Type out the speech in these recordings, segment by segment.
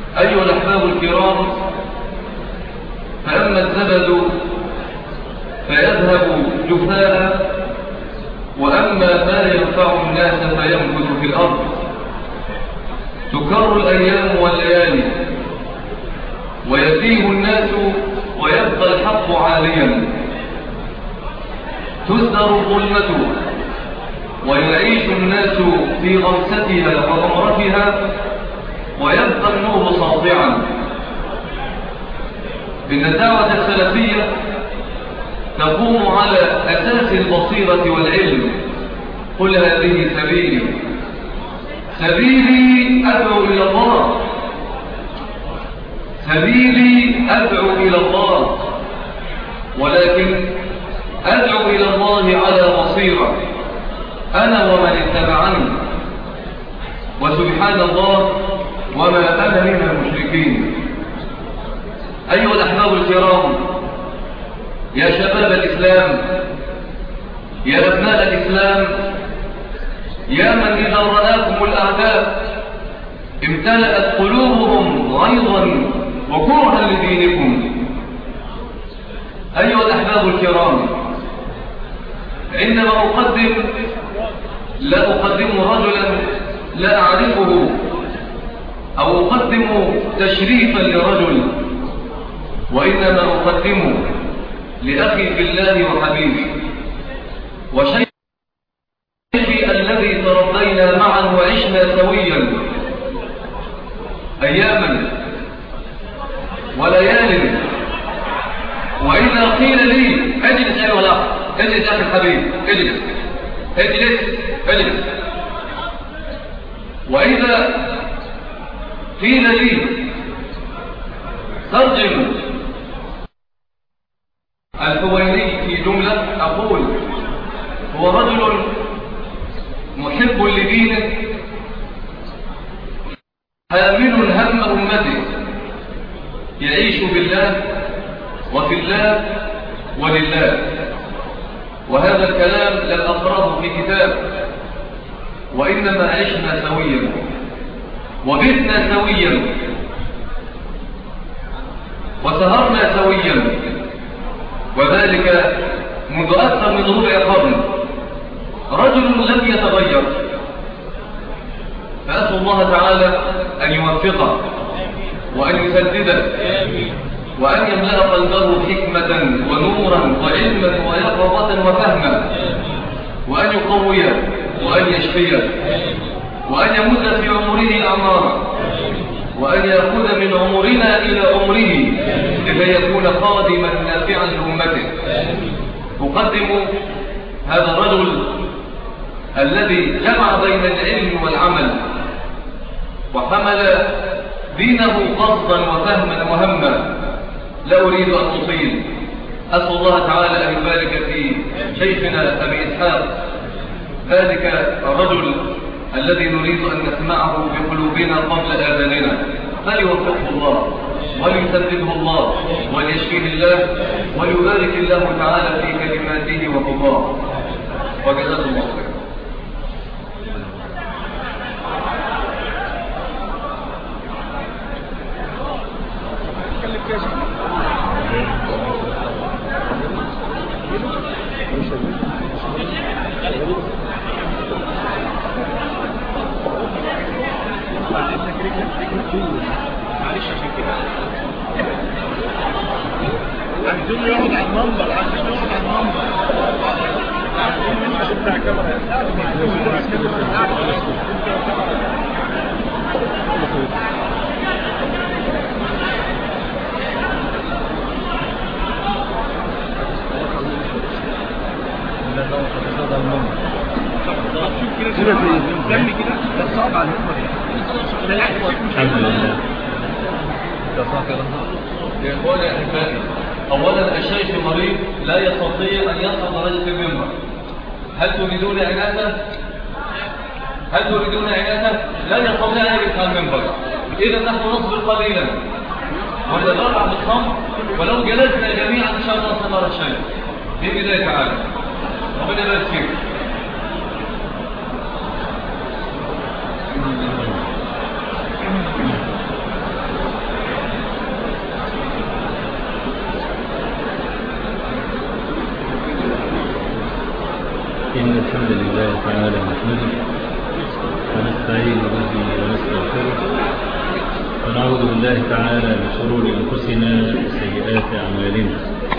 أيها الأحباب الكرام فأما الزبد فيذهب جفاء وأما ما ينفع الناس فينبت في الأرض تكر الأيام والليالي ويتيه الناس ويبقى الحق عاليا تزدر الظلمة ويعيش الناس في غمستها وغمرتها ويبقى النور ساطعا إن الدعوة السلفية تقوم على أساس البصيرة والعلم قل هذه سبيلي سبيلي أدعو إلى الله سبيلي أدعو إلى الله ولكن أدعو إلى الله على بصيرة أنا ومن اتبعني وسبحان الله وما أنا من المشركين أيها الأحباب الكرام يا شباب الإسلام يا أبناء الإسلام يا من إذا رآكم الأعداء امتلأت قلوبهم غيظا وكرها لدينكم أيها الأحباب الكرام عندما أقدم لا أقدم رجلا لا أعرفه أو أقدم تشريفا لرجل وإنما أقدمه لأخي في الله وحبيبي وشيخي الذي تربينا معا وعشنا سويا أياما وليال وإذا قيل لي اجلس أيها الأخ اجلس يا أخي الحبيب اجلس اجلس اجلس وإذا قيل لي ترجم الحويني في جملة أقول هو رجل محب لدينه حامل هم أمته يعيش بالله وفي الله ولله وهذا الكلام لم أقرأه في كتاب وإنما عشنا سويا وبثنا سويا وسهرنا سويا وذلك منذ أكثر من ربع قرن رجل لم يتغير فأسأل الله تعالى أن يوفقه وأن يسدده وأن يملأ قلبه حكمة ونورا وعلما ويقظة وفهما وأن يقويه وأن يشفيه وأن يمد في عمره أعمارا وأن يأخذ من عمرنا إلى عمره لكي يكون خادما نافعا لأمته أقدم هذا الرجل الذي جمع بين العلم والعمل وحمل دينه قصدا وفهما وهما لا أريد أن أطيل أسأل الله تعالى أن يبارك في شيخنا أبي إسحاق ذلك الرجل الذي نريد أن نسمعه بقلوبنا قبل آذاننا فليوفقه الله وليسدده الله وليشفيه الله وليبارك الله تعالى في كلماته وخطاه وجزاه الله خيرا معلش عشان كده عايزين يقعد على المنبر عايزين يقعد على المنبر عايزين منك بتاع كاميرا شوف كده دم كده ده صعب على المنبر لا الحمد لله يا إخواني يا أحبائي أولا الشيخ مريض لا يستطيع أن يصعد رجل في المنبر هل تريدون عنايته؟ هل تريدون عنايته؟ لن يستطيع أن يجلس على المنبر إذا نحن نصبر قليلا ونتبرع بالصمت ولو جلسنا جميعا إن شاء الله استمر الشيء بإذن الله تعالى ربنا يبارك فيك الحمد لله تعالى نحمده ونستعين به ونستغفره ونعوذ بالله تعالى من شرور أنفسنا وسيئات أعمالنا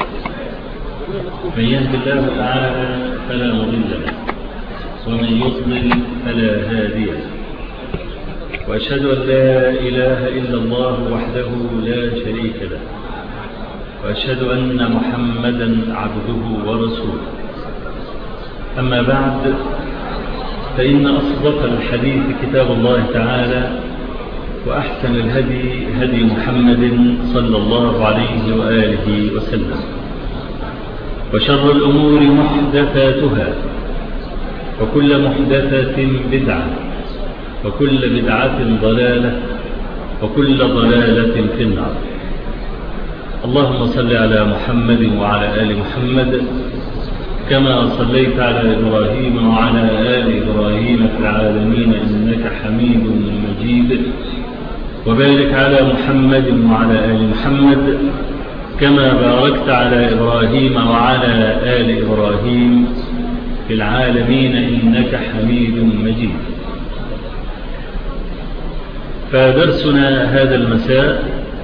من يهد الله تعالى فلا مضل له ومن يضلل فلا هادي له وأشهد أن لا إله إلا الله وحده لا شريك له وأشهد أن محمدا عبده ورسوله أما بعد فإن أصدق الحديث كتاب الله تعالى وأحسن الهدي هدي محمد صلى الله عليه وآله وسلم وشر الأمور محدثاتها وكل محدثة بدعة وكل بدعة ضلالة وكل ضلالة في النار اللهم صل على محمد وعلى آل محمد كما صليت على إبراهيم وعلى آل إبراهيم في العالمين إنك حميد مجيد وبارك على محمد وعلى آل محمد كما باركت على إبراهيم وعلى آل إبراهيم في العالمين إنك حميد مجيد فدرسنا هذا المساء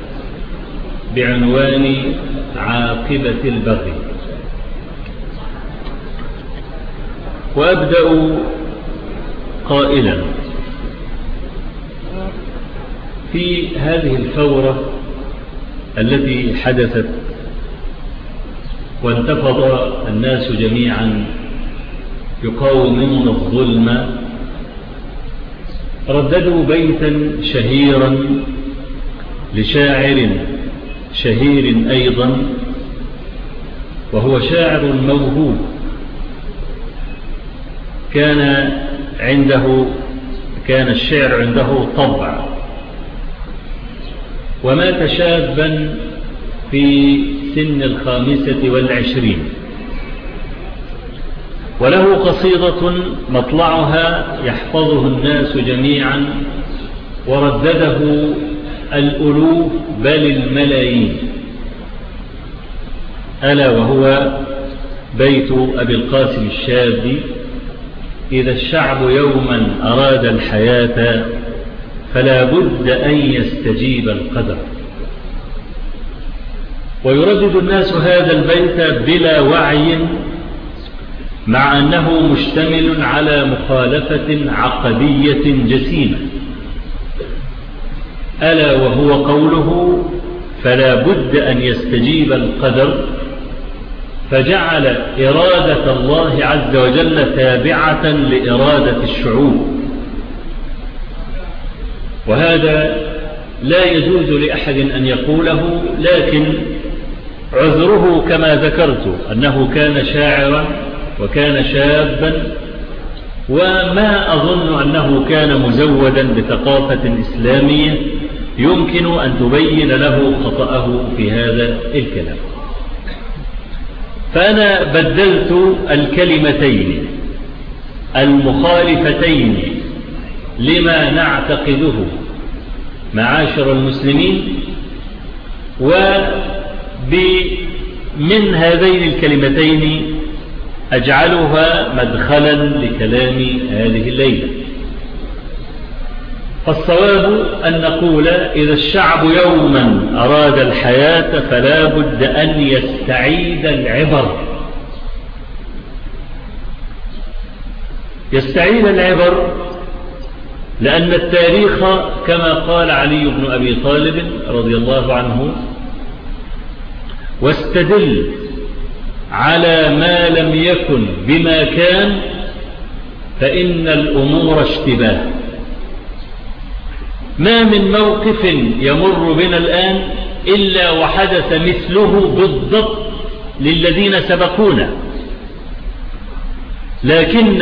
بعنوان عاقبة البغي وأبدأ قائلا في هذه الثورة التي حدثت وانتفض الناس جميعا يقاومون الظلم رددوا بيتا شهيرا لشاعر شهير أيضا وهو شاعر موهوب كان عنده كان الشعر عنده طبع ومات شابا في سن الخامسة والعشرين وله قصيدة مطلعها يحفظه الناس جميعا وردده الألوف بل الملايين ألا وهو بيت أبي القاسم الشابي إذا الشعب يوما أراد الحياة فلا بد أن يستجيب القدر ويردد الناس هذا البيت بلا وعي مع أنه مشتمل على مخالفة عقدية جسيمة ألا وهو قوله فلا بد أن يستجيب القدر فجعل إرادة الله عز وجل تابعة لإرادة الشعوب وهذا لا يجوز لأحد أن يقوله لكن عذره كما ذكرت أنه كان شاعرا وكان شابا وما أظن أنه كان مزودا بثقافة إسلامية يمكن أن تبين له خطأه في هذا الكلام فأنا بدلت الكلمتين المخالفتين لما نعتقده معاشر المسلمين ومن هذين الكلمتين أجعلها مدخلا لكلام هذه الليلة فالصواب أن نقول إذا الشعب يوما أراد الحياة فلا بد أن يستعيد العبر يستعيد العبر لأن التاريخ كما قال علي بن أبي طالب رضي الله عنه واستدل على ما لم يكن بما كان فإن الأمور اشتباه ما من موقف يمر بنا الآن إلا وحدث مثله بالضبط للذين سبقونا لكن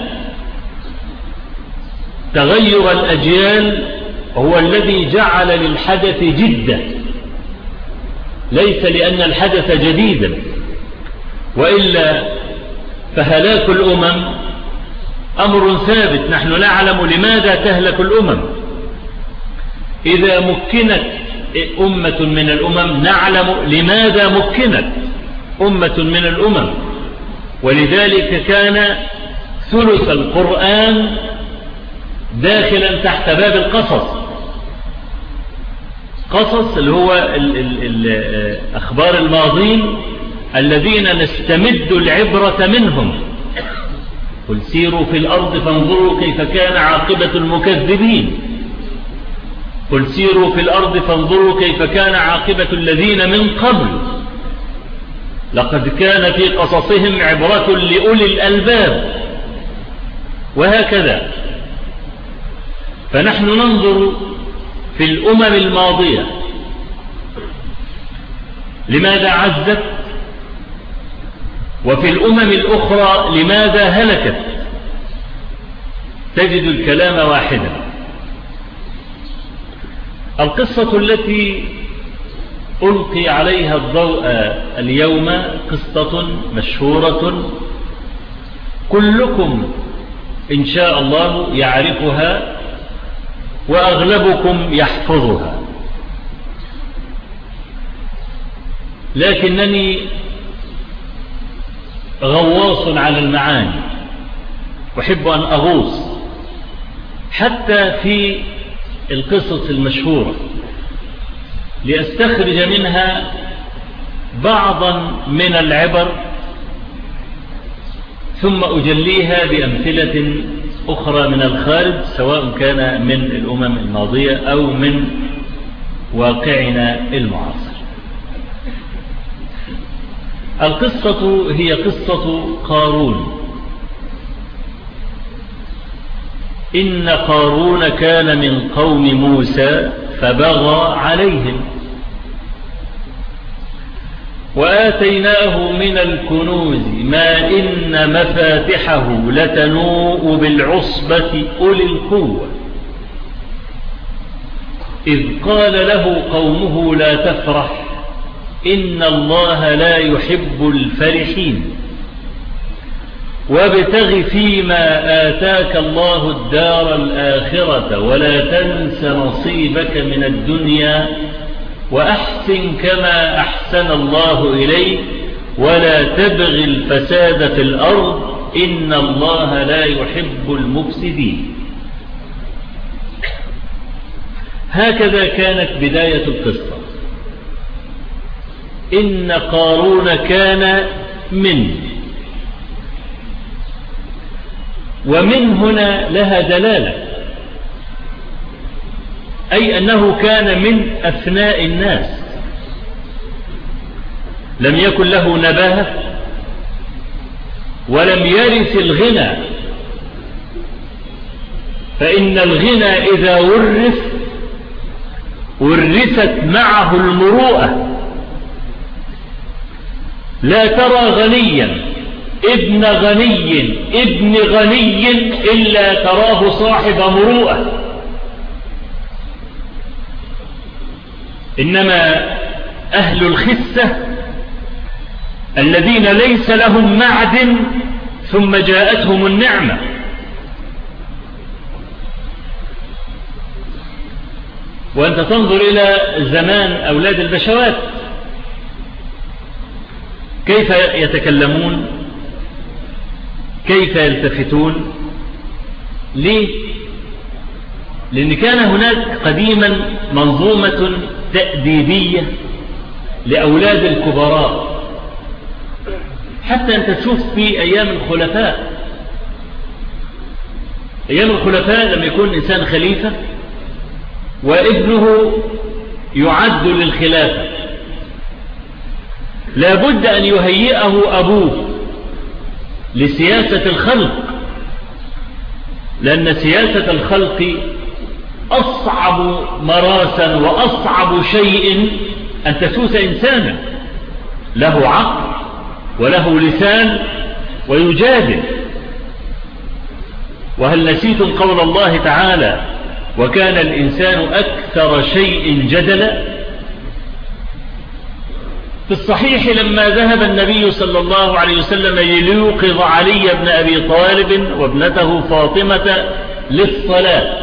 تغير الأجيال هو الذي جعل للحدث جدة ليس لأن الحدث جديدا وإلا فهلاك الأمم أمر ثابت نحن نعلم لماذا تهلك الأمم إذا مكنت أمة من الأمم نعلم لماذا مكنت أمة من الأمم ولذلك كان ثلث القرآن داخلا تحت باب القصص قصص اللي هو ال ال ال أخبار الماضين الذين نستمد العبرة منهم قل سيروا في الأرض فانظروا كيف كان عاقبة المكذبين قل سيروا في الأرض فانظروا كيف كان عاقبة الذين من قبل لقد كان في قصصهم عبرة لأولي الألباب وهكذا فنحن ننظر في الأمم الماضية لماذا عزت وفي الأمم الأخرى لماذا هلكت تجد الكلام واحدا القصة التي ألقي عليها الضوء اليوم قصة مشهورة كلكم إن شاء الله يعرفها وأغلبكم يحفظها لكنني غواص على المعاني أحب أن أغوص حتى في القصص المشهورة لأستخرج منها بعضا من العبر ثم أجليها بأمثلة أخرى من الخارج سواء كان من الأمم الماضية أو من واقعنا المعاصر القصة هي قصة قارون إن قارون كان من قوم موسى فبغى عليهم وآتيناه من الكنوز ما إن مفاتحه لتنوء بالعصبة أولي القوة إذ قال له قومه لا تفرح إن الله لا يحب الفرحين وابتغ فيما آتاك الله الدار الآخرة ولا تنس نصيبك من الدنيا وأحسن كما أحسن الله إليك ولا تبغ الفساد في الأرض إن الله لا يحب المفسدين هكذا كانت بداية القصة إن قارون كان من ومن هنا لها دلالة أي أنه كان من أثناء الناس لم يكن له نباهة ولم يرث الغنى فإن الغنى إذا ورث ورثت معه المروءة لا ترى غنيا ابن غني ابن غني إلا تراه صاحب مروءة إنما أهل الخسة الذين ليس لهم معدن ثم جاءتهم النعمة وأنت تنظر إلى زمان أولاد البشوات كيف يتكلمون كيف يلتفتون ليه لأن كان هناك قديما منظومة تأديبية لأولاد الكبراء حتى أنت تشوف في أيام الخلفاء أيام الخلفاء لما يكون إنسان خليفة وابنه يعد للخلافة لابد أن يهيئه أبوه لسياسة الخلق لأن سياسة الخلق أصعب مراسا وأصعب شيء أن تسوس إنسانا له عقل وله لسان ويجادل وهل نسيتم قول الله تعالى وكان الإنسان أكثر شيء جدلا في الصحيح لما ذهب النبي صلى الله عليه وسلم ليوقظ علي بن أبي طالب وابنته فاطمة للصلاة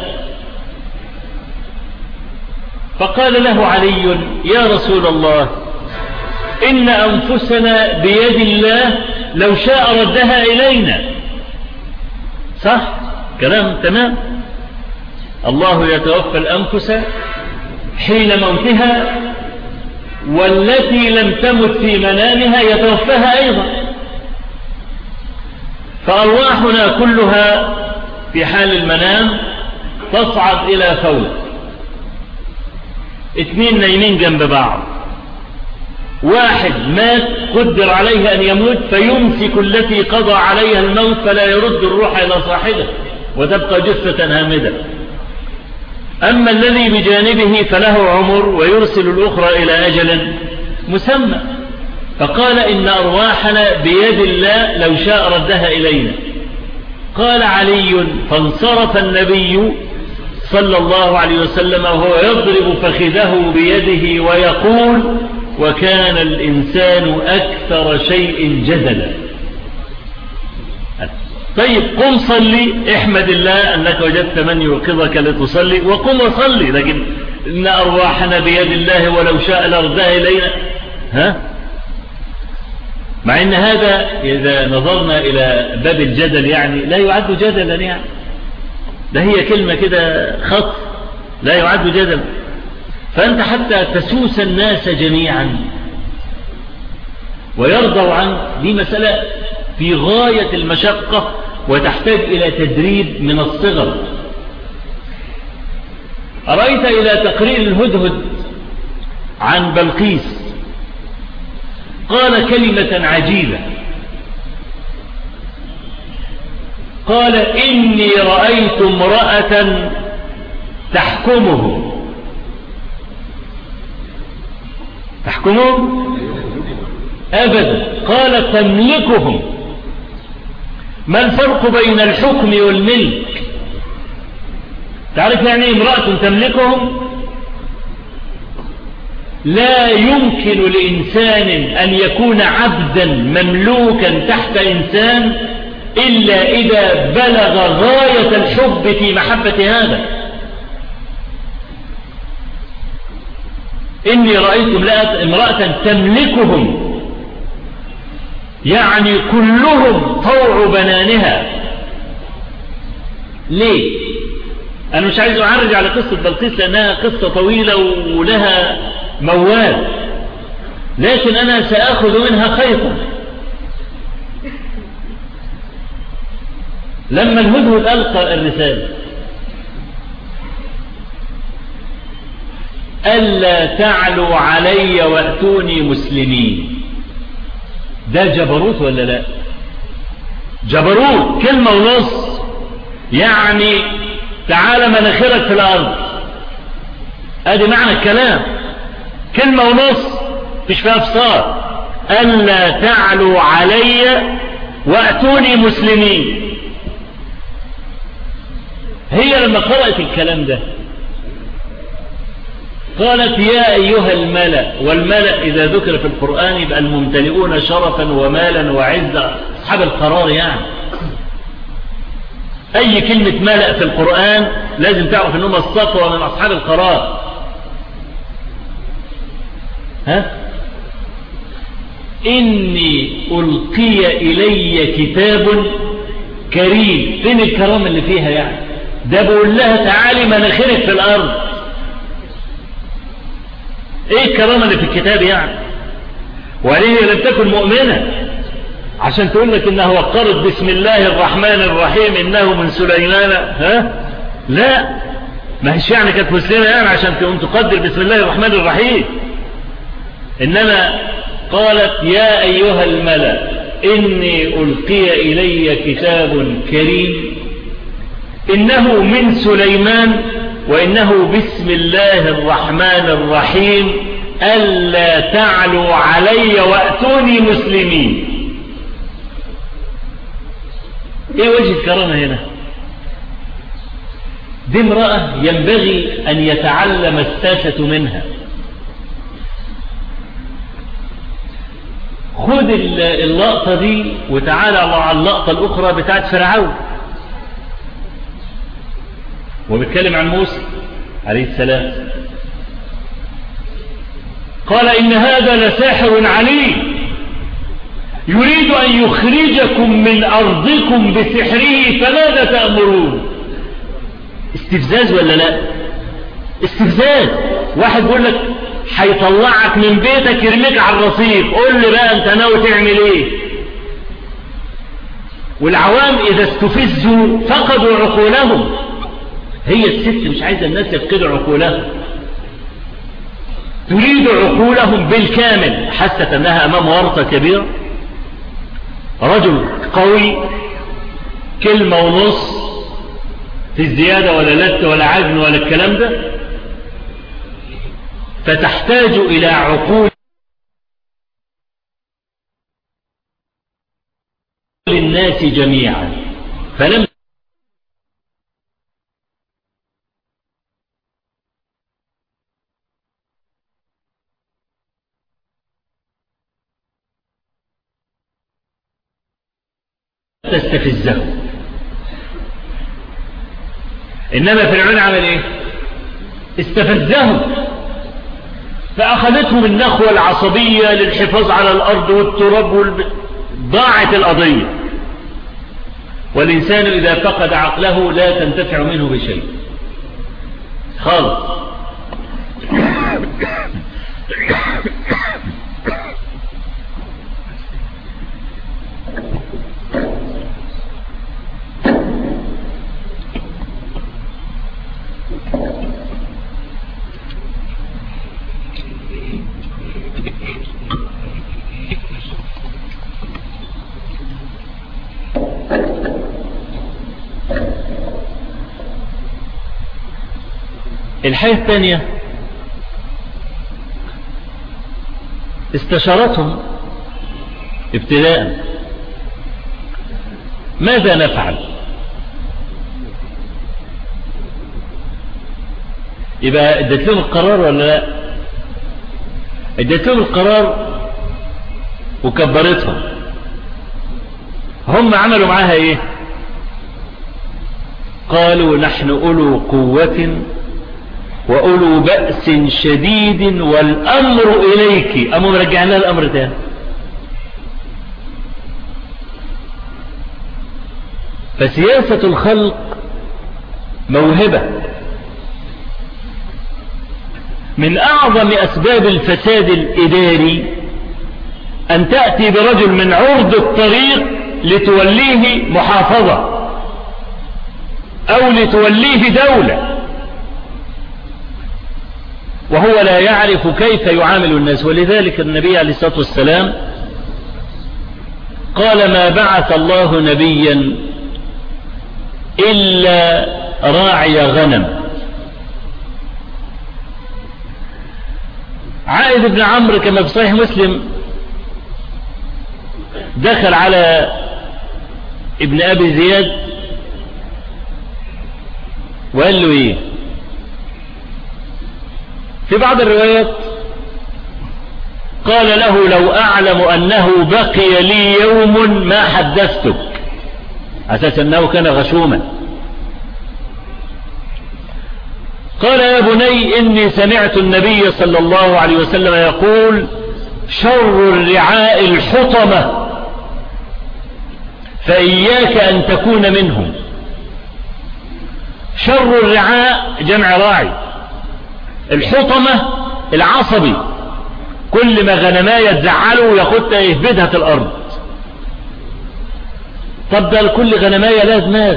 فقال له علي يا رسول الله إن أنفسنا بيد الله لو شاء ردها إلينا صح كلام تمام الله يتوفى الأنفس حين موتها والتي لم تمت في منامها يتوفاها أيضا فأرواحنا كلها في حال المنام تصعد إلى فوق اثنين نايمين جنب بعض واحد مات قدر عليه أن يموت فيمسك التي قضى عليها الموت فلا يرد الروح إلى صاحبه وتبقى جثة هامدة أما الذي بجانبه فله عمر ويرسل الأخرى إلى أجل مسمى فقال إن أرواحنا بيد الله لو شاء ردها إلينا قال علي فانصرف النبي صلى الله عليه وسلم وهو يضرب فخذه بيده ويقول وكان الإنسان أكثر شيء جدلا طيب قم صلي احمد الله أنك وجدت من يوقظك لتصلي وقم وصلي لكن إن أرواحنا بيد الله ولو شاء لردها إلينا ها مع ان هذا اذا نظرنا الى باب الجدل يعني لا يعد جدلا يعني ده هي كلمة كده خط لا يعد جدلا فانت حتى تسوس الناس جميعا ويرضوا عنك دي مسألة في غاية المشقة وتحتاج إلى تدريب من الصغر أرأيت إلى تقرير الهدهد عن بلقيس قال كلمة عجيبة قال إني رأيت امرأة تحكمه تحكمهم أبدا قال تملكهم ما الفرق بين الحكم والملك تعرف يعني امرأة تملكهم لا يمكن لإنسان أن يكون عبدا مملوكا تحت إنسان إلا إذا بلغ غاية الحب في محبة هذا إني رأيت امرأة تملكهم يعني كلهم طوع بنانها ليه أنا مش عايز أعرج على قصة بلقيس لأنها قصة طويلة ولها موال لكن أنا سأخذ منها خيطا لما الهدهد ألقى الرسالة ألا تعلوا علي وأتوني مسلمين ده جبروت ولا لا جبروت كلمة ونص يعني تعال مناخرك في الأرض ادي معنى الكلام كلمة ونص مش فيها افصار ألا تعلوا علي وأتوني مسلمين هي لما قرأت الكلام ده قالت يا أيها الملأ والملأ إذا ذكر في القرآن يبقى الممتلئون شرفا ومالا وعزة أصحاب القرار يعني أي كلمة ملأ في القرآن لازم تعرف أنهم الصفوة من أصحاب القرار ها إني ألقي إلي كتاب كريم فين الكرام اللي فيها يعني ده بقول لها تعالي مناخرك في الأرض ايه الكرامة اللي في الكتاب يعني وعليه لم تكن مؤمنة عشان تقول لك انها وقرت بسم الله الرحمن الرحيم انه من سليمان ها لا ما هيش يعني كانت مسلمة يعني عشان تقوم تقدر بسم الله الرحمن الرحيم انما قالت يا ايها الملأ اني القي الي كتاب كريم انه من سليمان وإنه بسم الله الرحمن الرحيم ألا تعلوا علي وأتوني مسلمين إيه وجه الكرامة هنا دي امرأة ينبغي أن يتعلم الساسة منها خد اللقطة دي وتعالى على اللقطة الأخرى بتاعت فرعون وبيتكلم عن موسى عليه السلام قال إن هذا لساحر عليم يريد أن يخرجكم من أرضكم بسحره فماذا تأمرون استفزاز ولا لا استفزاز واحد بيقول لك هيطلعك من بيتك يرميك على الرصيف قول لي بقى انت ناوي تعمل ايه والعوام اذا استفزوا فقدوا عقولهم هي الست مش عايزه الناس يفقدوا عقولهم تريد عقولهم بالكامل حست انها امام ورطه كبيره رجل قوي كلمه ونص في الزياده ولا لت ولا عجن ولا الكلام ده فتحتاج إلى عقول الناس جميعا فلم تستفزه إنما فرعون عمل إيه استفزهم فأخذتهم النخوة العصبية للحفاظ على الأرض والتراب والب... ضاعت القضية والإنسان إذا فقد عقله لا تنتفع منه بشيء خالص الحياة الثانية استشارتهم ابتداء ماذا نفعل يبقى ادت لهم القرار ولا لا ادت لهم القرار وكبرتهم هم عملوا معاها ايه قالوا نحن أولو قوة وأولو بأس شديد والأمر إليك أما مرجعنا الأمر تاني فسياسة الخلق موهبة من أعظم أسباب الفساد الإداري أن تأتي برجل من عرض الطريق لتوليه محافظة أو لتوليه دولة وهو لا يعرف كيف يعامل الناس ولذلك النبي عليه الصلاة والسلام قال ما بعث الله نبيا إلا راعي غنم عائد بن عمرو كما في صحيح مسلم دخل على ابن أبي زياد وقال له ايه في بعض الروايات قال له لو أعلم أنه بقي لي يوم ما حدثتك أساس أنه كان غشوما قال يا بني إني سمعت النبي صلى الله عليه وسلم يقول شر الرعاء الحطمة فإياك أن تكون منهم شر الرعاء جمع راعي الحطمة العصبي كل ما غنماية تزعله ياخدها يهبدها في الأرض طب ده كل غنماية لها دماغ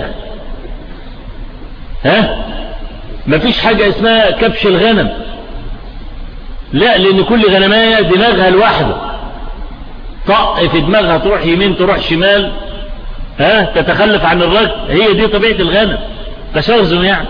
ها مفيش حاجة اسمها كبش الغنم لا لأن كل غنماية دماغها لوحده طق في دماغها تروح يمين تروح شمال ها تتخلف عن الرجل هي دي طبيعة الغنم تشرزم يعني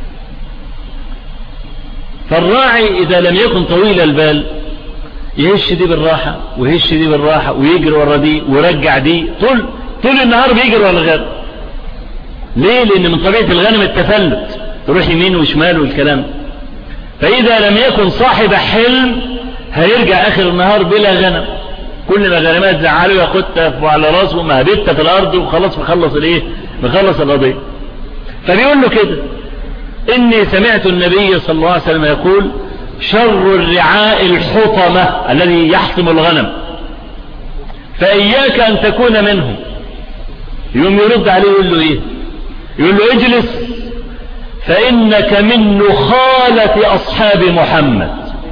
فالراعي إذا لم يكن طويل البال يهش دي بالراحة ويهش دي بالراحة ويجري ورا دي ويرجع دي طول طول النهار بيجري ورا الغنم ليه لأن من طبيعة الغنم التفلت تروح يمين وشمال والكلام فإذا لم يكن صاحب حلم هيرجع آخر النهار بلا غنم كل ما غنمات زعله ياخدها على راسه مهبتها في الأرض وخلاص مخلص الايه مخلص القضية فبيقول له كده إني سمعت النبي صلى الله عليه وسلم يقول شر الرعاء الحطمة الذي يحطم الغنم فإياك أن تكون منهم يوم يرد عليه يقول له إيه يقول له اجلس فإنك من نخالة أصحاب محمد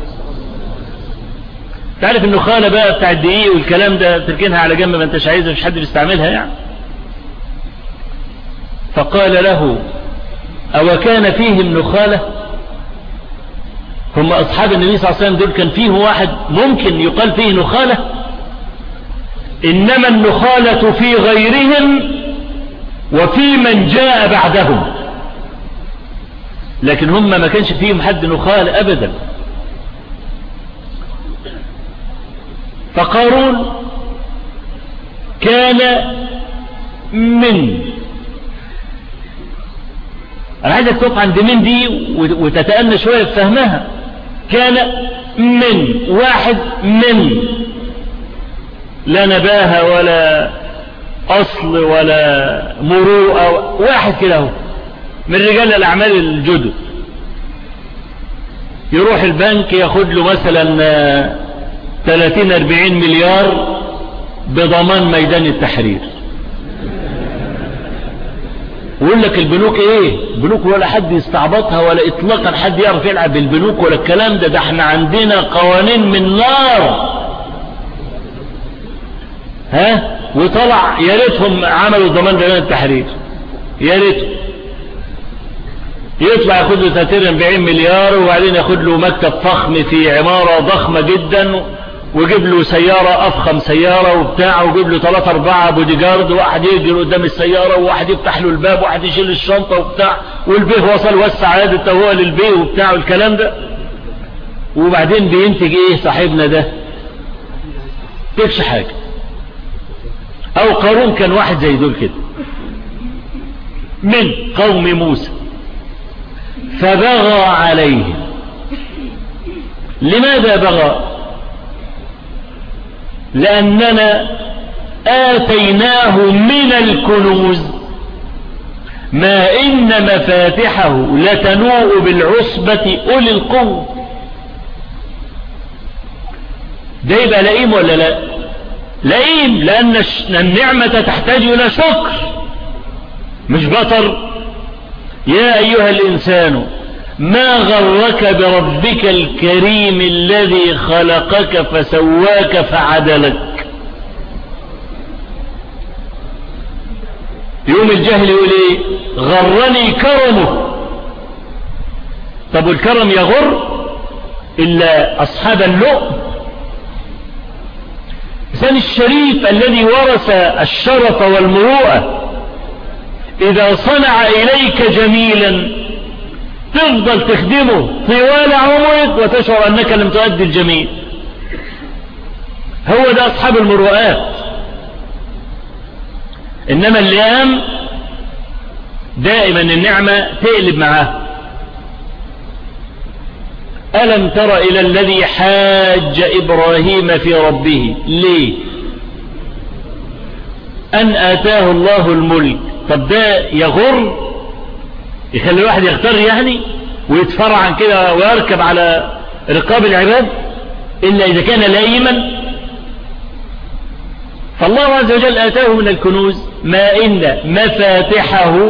تعرف النخالة بقى بتاع الدقيق والكلام ده تركنها على جنب ما انتش عايزها مش حد بيستعملها يعني فقال له أو كان فيهم نخالة هم أصحاب النبي صلى الله عليه وسلم دول كان فيه واحد ممكن يقال فيه نخالة إنما النخالة في غيرهم وفي من جاء بعدهم لكن هم ما كانش فيهم حد نخال أبدا فقارون كان من أنا عايزك تقف عند من دي وتتأنى شوية في فهمها كان من واحد من لا نباهة ولا أصل ولا مروءة واحد كده هو من رجال الأعمال الجدد يروح البنك ياخد له مثلا 30 40 مليار بضمان ميدان التحرير ويقول لك البنوك ايه بنوك ولا حد يستعبطها ولا اطلاقا حد يعرف يلعب بالبنوك ولا الكلام ده ده احنا عندنا قوانين من نار ها وطلع يا ريتهم عملوا ضمان بيان التحرير يا ريتهم يطلع ياخد له 30 40 مليار وبعدين ياخد له مكتب فخم في عمارة ضخمة جدا ويجيب له سيارة أفخم سيارة وبتاع ويجيب له ثلاثة أربعة بودي جارد واحد يجري قدام السيارة وواحد يفتح له الباب وواحد يشيل الشنطة وبتاع والبيه وصل وسع عادة هو للبيه وبتاع والكلام ده وبعدين بينتج ايه صاحبنا ده تكش حاجة او قارون كان واحد زي دول كده من قوم موسى فبغى عليهم لماذا بغى لأننا آتيناه من الكنوز ما إن مفاتحه لتنوء بالعصبة أولي القوة ده يبقى لئيم ولا لا لئيم لأن النعمة تحتاج إلى شكر مش بطر يا أيها الإنسان ما غرك بربك الكريم الذي خلقك فسواك فعدلك يوم الجهل يقول ايه غرني كرمه طب والكرم يغر إلا أصحاب اللؤم الإنسان الشريف الذي ورث الشرف والمروءة إذا صنع إليك جميلا تفضل تخدمه طوال عمرك وتشعر أنك لم تؤدي الجميل هو ده أصحاب المروءات إنما اللئام دائما النعمة تقلب معاه ألم تر إلى الذي حاج إبراهيم في ربه ليه أن آتاه الله الملك طب ده يغر يخلي الواحد يغتر يعني ويتفرع عن كده ويركب على رقاب العباد إلا إذا كان لئيما فالله عز وجل آتاه من الكنوز ما إن مفاتحه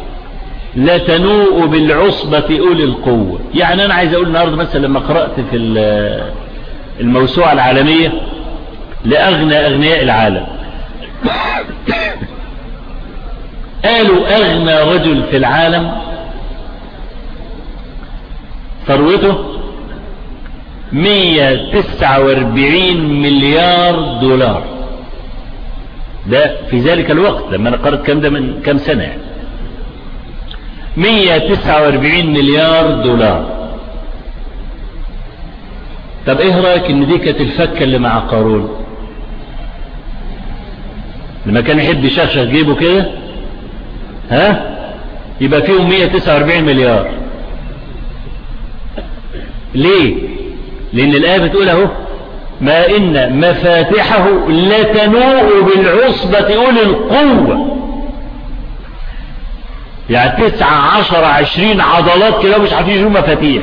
لتنوء بالعصبة أولي القوة يعني أنا عايز أقول النهاردة مثلا لما قرأت في الموسوعة العالمية لأغنى أغنياء العالم قالوا أغنى رجل في العالم ثروته 149 مليار دولار ده في ذلك الوقت لما أنا قرأت كم ده من كم سنة يعني 149 مليار دولار طب ايه رأيك ان دي كانت الفكة اللي مع قارون لما كان يحب يشخشخ جيبه كده ها يبقى فيهم 149 مليار ليه لان الآية بتقول اهو ما إن مفاتحه لتنوء بالعصبة أولي القوة يعني تسعة عشر عشرين عضلات كده مش عارفين يجوا مفاتيح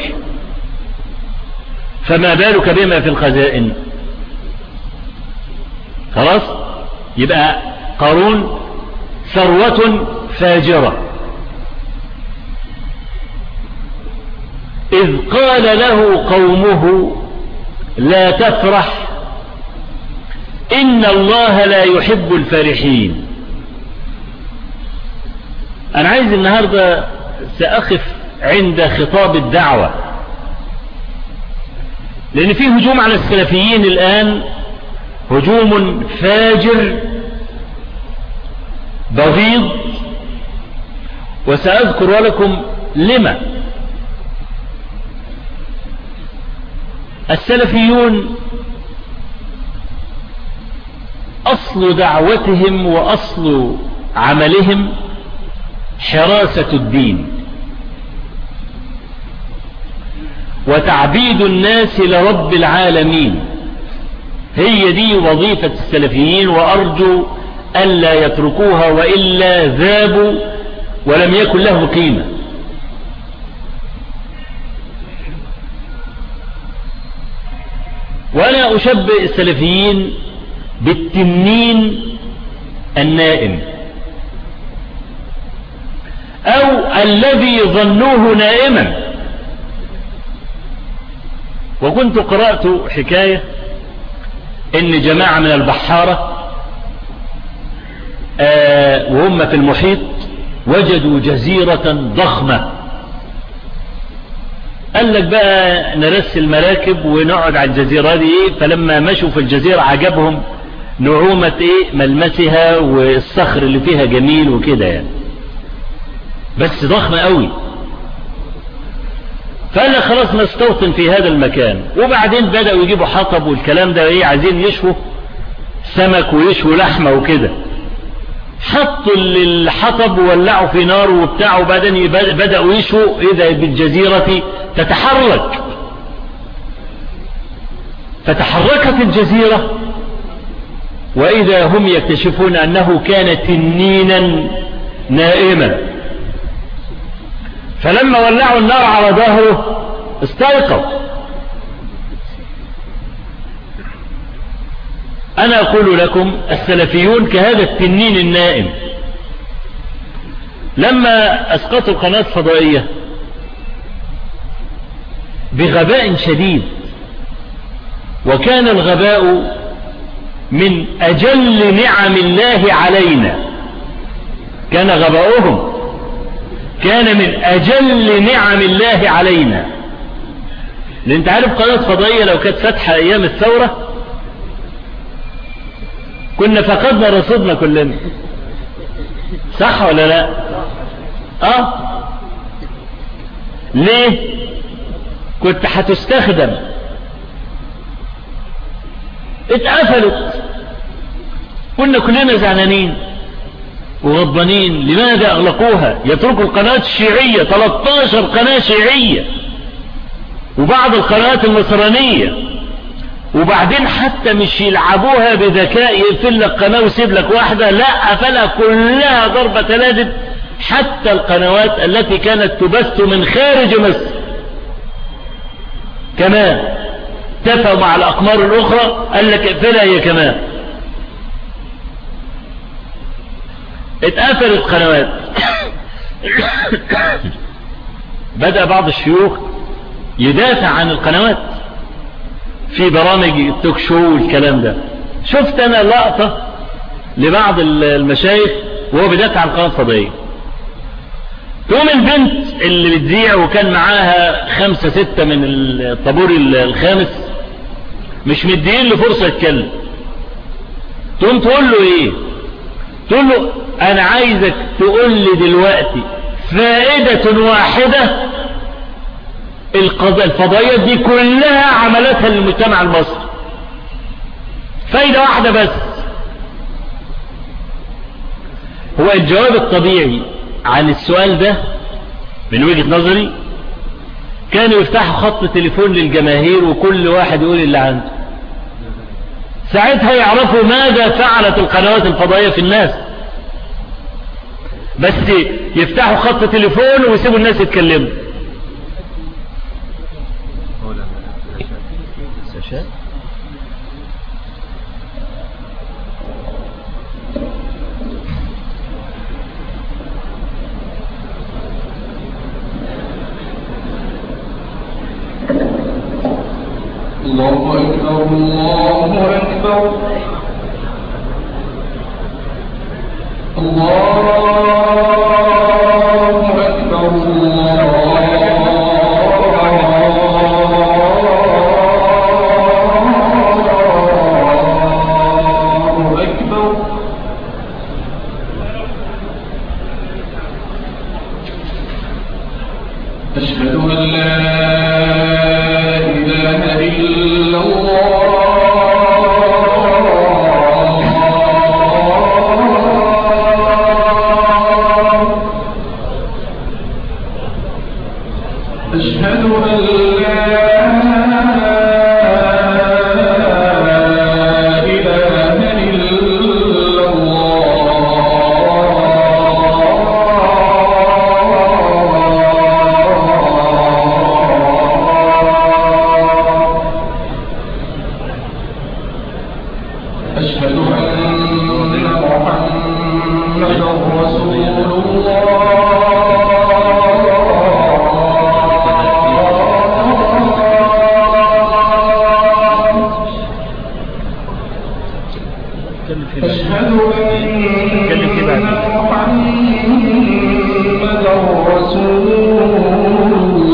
فما بالك بما في الخزائن خلاص يبقى قارون ثروة فاجرة إذ قال له قومه لا تفرح إن الله لا يحب الفرحين أنا عايز النهاردة سأقف عند خطاب الدعوة لأن في هجوم على السلفيين الآن هجوم فاجر بغيض وسأذكر لكم لما السلفيون أصل دعوتهم وأصل عملهم حراسة الدين وتعبيد الناس لرب العالمين هي دي وظيفة السلفيين وأرجو ألا يتركوها وإلا ذابوا ولم يكن له قيمة وأنا أشبه السلفيين بالتنين النائم أو الذي ظنوه نائما وكنت قرأت حكاية إن جماعة من البحارة آه وهم في المحيط وجدوا جزيرة ضخمة قال لك بقى نرسل مراكب ونقعد على الجزيرة دي فلما مشوا في الجزيرة عجبهم نعومة ايه ملمسها والصخر اللي فيها جميل وكده يعني بس ضخمة قوي فقال خلاص نستوطن في هذا المكان وبعدين بدأوا يجيبوا حطب والكلام ده ايه عايزين يشووا سمك ويشووا لحمة وكده حطوا الحطب وولعوا في نار وبتاع وبعدين بدأوا يشوا إذا بالجزيرة تتحرك فتحركت الجزيرة وإذا هم يكتشفون أنه كان تنينا نائما فلما ولعوا النار على ظهره استيقظ أنا أقول لكم السلفيون كهذا التنين النائم لما أسقطوا القناة الفضائية بغباء شديد وكان الغباء من أجل نعم الله علينا كان غباؤهم كان من أجل نعم الله علينا لأن انت عارف قناة فضائية لو كانت فاتحة أيام الثورة كنا فقدنا رصيدنا كلنا صح ولا لا اه ليه كنت هتستخدم اتقفلت كنا كلنا زعلانين وغضبانين لماذا اغلقوها يتركوا القناة الشيعية 13 قناة شيعية وبعض القنوات النصرانية وبعدين حتى مش يلعبوها بذكاء يقفل لك قناة ويسيب لك واحدة لا قفلها كلها ضربة لازم حتى القنوات التي كانت تبث من خارج مصر كمان اتفقوا مع الأقمار الأخرى قال لك اقفلها هي كمان اتقفلت قنوات بدأ بعض الشيوخ يدافع عن القنوات في برامج التوك شو والكلام ده شفت انا لقطة لبعض المشايخ وهو بيدافع عن القناة الفضائية تقوم البنت اللي بتذيع وكان معاها خمسة ستة من الطابور الخامس مش مدين له فرصة يتكلم تقوم تقول له ايه تقول له انا عايزك تقول لي دلوقتي فائدة واحدة الفضائيات دي كلها عملتها للمجتمع المصري فايدة واحدة بس هو الجواب الطبيعي عن السؤال ده من وجهة نظري كانوا يفتحوا خط تليفون للجماهير وكل واحد يقول اللي عنده ساعتها يعرفوا ماذا فعلت القنوات الفضائية في الناس بس يفتحوا خط تليفون ويسيبوا الناس يتكلموا الله أكبر الله أكبر الله أكبر الله أكبر أشهد أن لا إله إلا الله أشهد أن لا إله إلا الله أشهد أن محمدا رسول الله اتكلم في بعض. أشهد اتكلم في بعض. أن محمدا رسول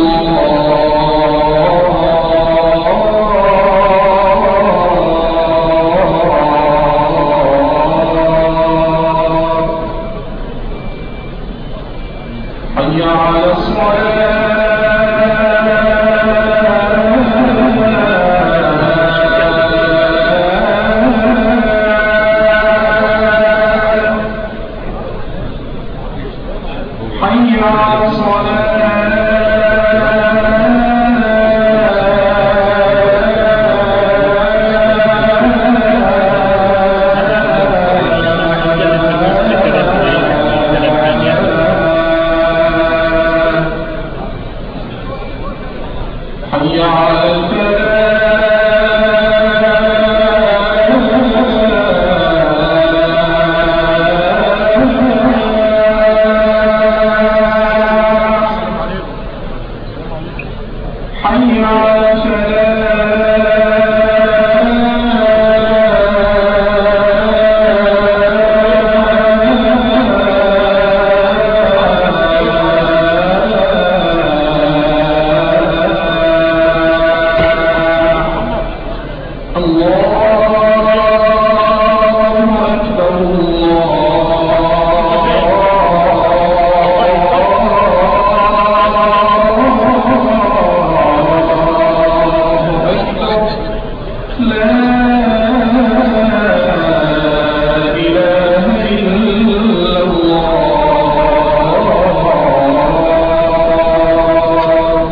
الله حي على الصلاة حي على الصلاة حي على الفلاح حي على الفلاح الله أكبر الله أكبر لا إله إلا الله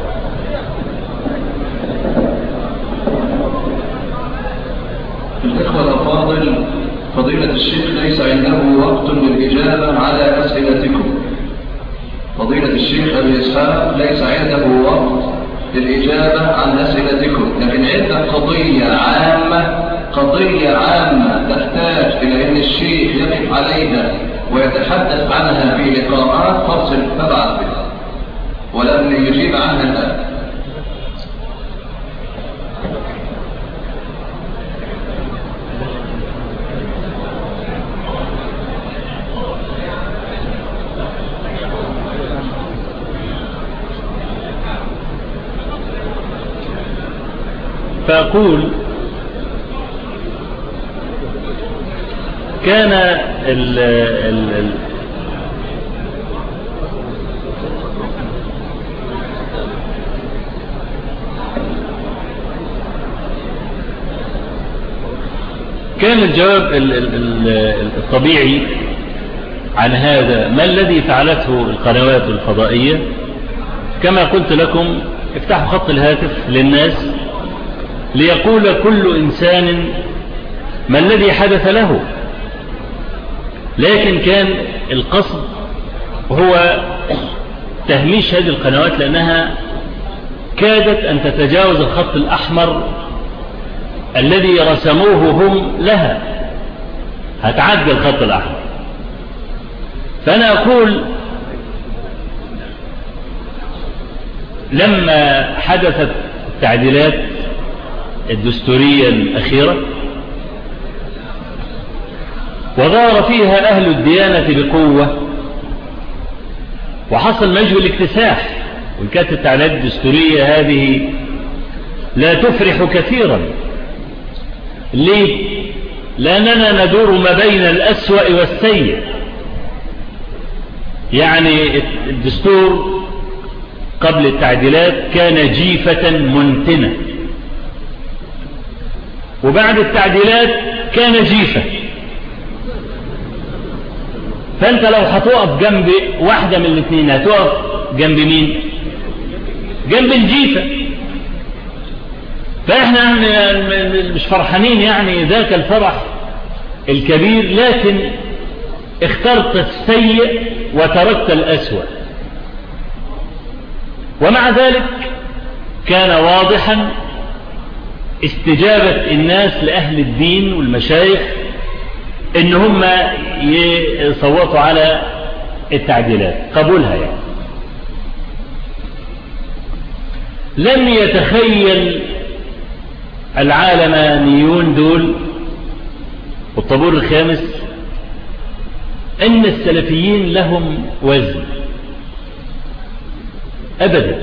الإخوة الأفاضل فضيلة الشيخ ليس عنده وقت للإجابة على أسئلتكم فضيلة الشيخ أبي إسحاق ليس عنده وقت للإجابة عن أسئلتكم لكن عندك قضية عامة قضية عامة تحتاج إلى أن الشيخ يقف عليها ويتحدث عنها في لقاءات فارسل فابعث بها ولم يجيب عنها الآن فأقول كان ال ال ال كان الجواب ال- ال- ال- الطبيعي عن هذا ما الذي فعلته القنوات الفضائية كما قلت لكم افتحوا خط الهاتف للناس ليقول كل إنسان ما الذي حدث له لكن كان القصد هو تهميش هذه القنوات لأنها كادت أن تتجاوز الخط الأحمر الذي رسموه هم لها هتعدي الخط الأحمر فأنا أقول لما حدثت التعديلات الدستورية الأخيرة وغار فيها أهل الديانة بقوة وحصل مجهول الاكتساح وكانت التعليمات الدستورية هذه لا تفرح كثيرا ليه لأننا ندور ما بين الأسوأ والسيء يعني الدستور قبل التعديلات كان جيفة منتنة وبعد التعديلات كان جيفة فانت لو هتقف جنب واحدة من الاثنين هتقف جنب مين جنب الجيفة فاحنا مش فرحانين يعني ذاك الفرح الكبير لكن اخترت السيء وتركت الأسوأ ومع ذلك كان واضحا استجابة الناس لأهل الدين والمشايخ ان هم يصوتوا على التعديلات قبولها يعني لم يتخيل العالمانيون دول والطابور الخامس ان السلفيين لهم وزن ابدا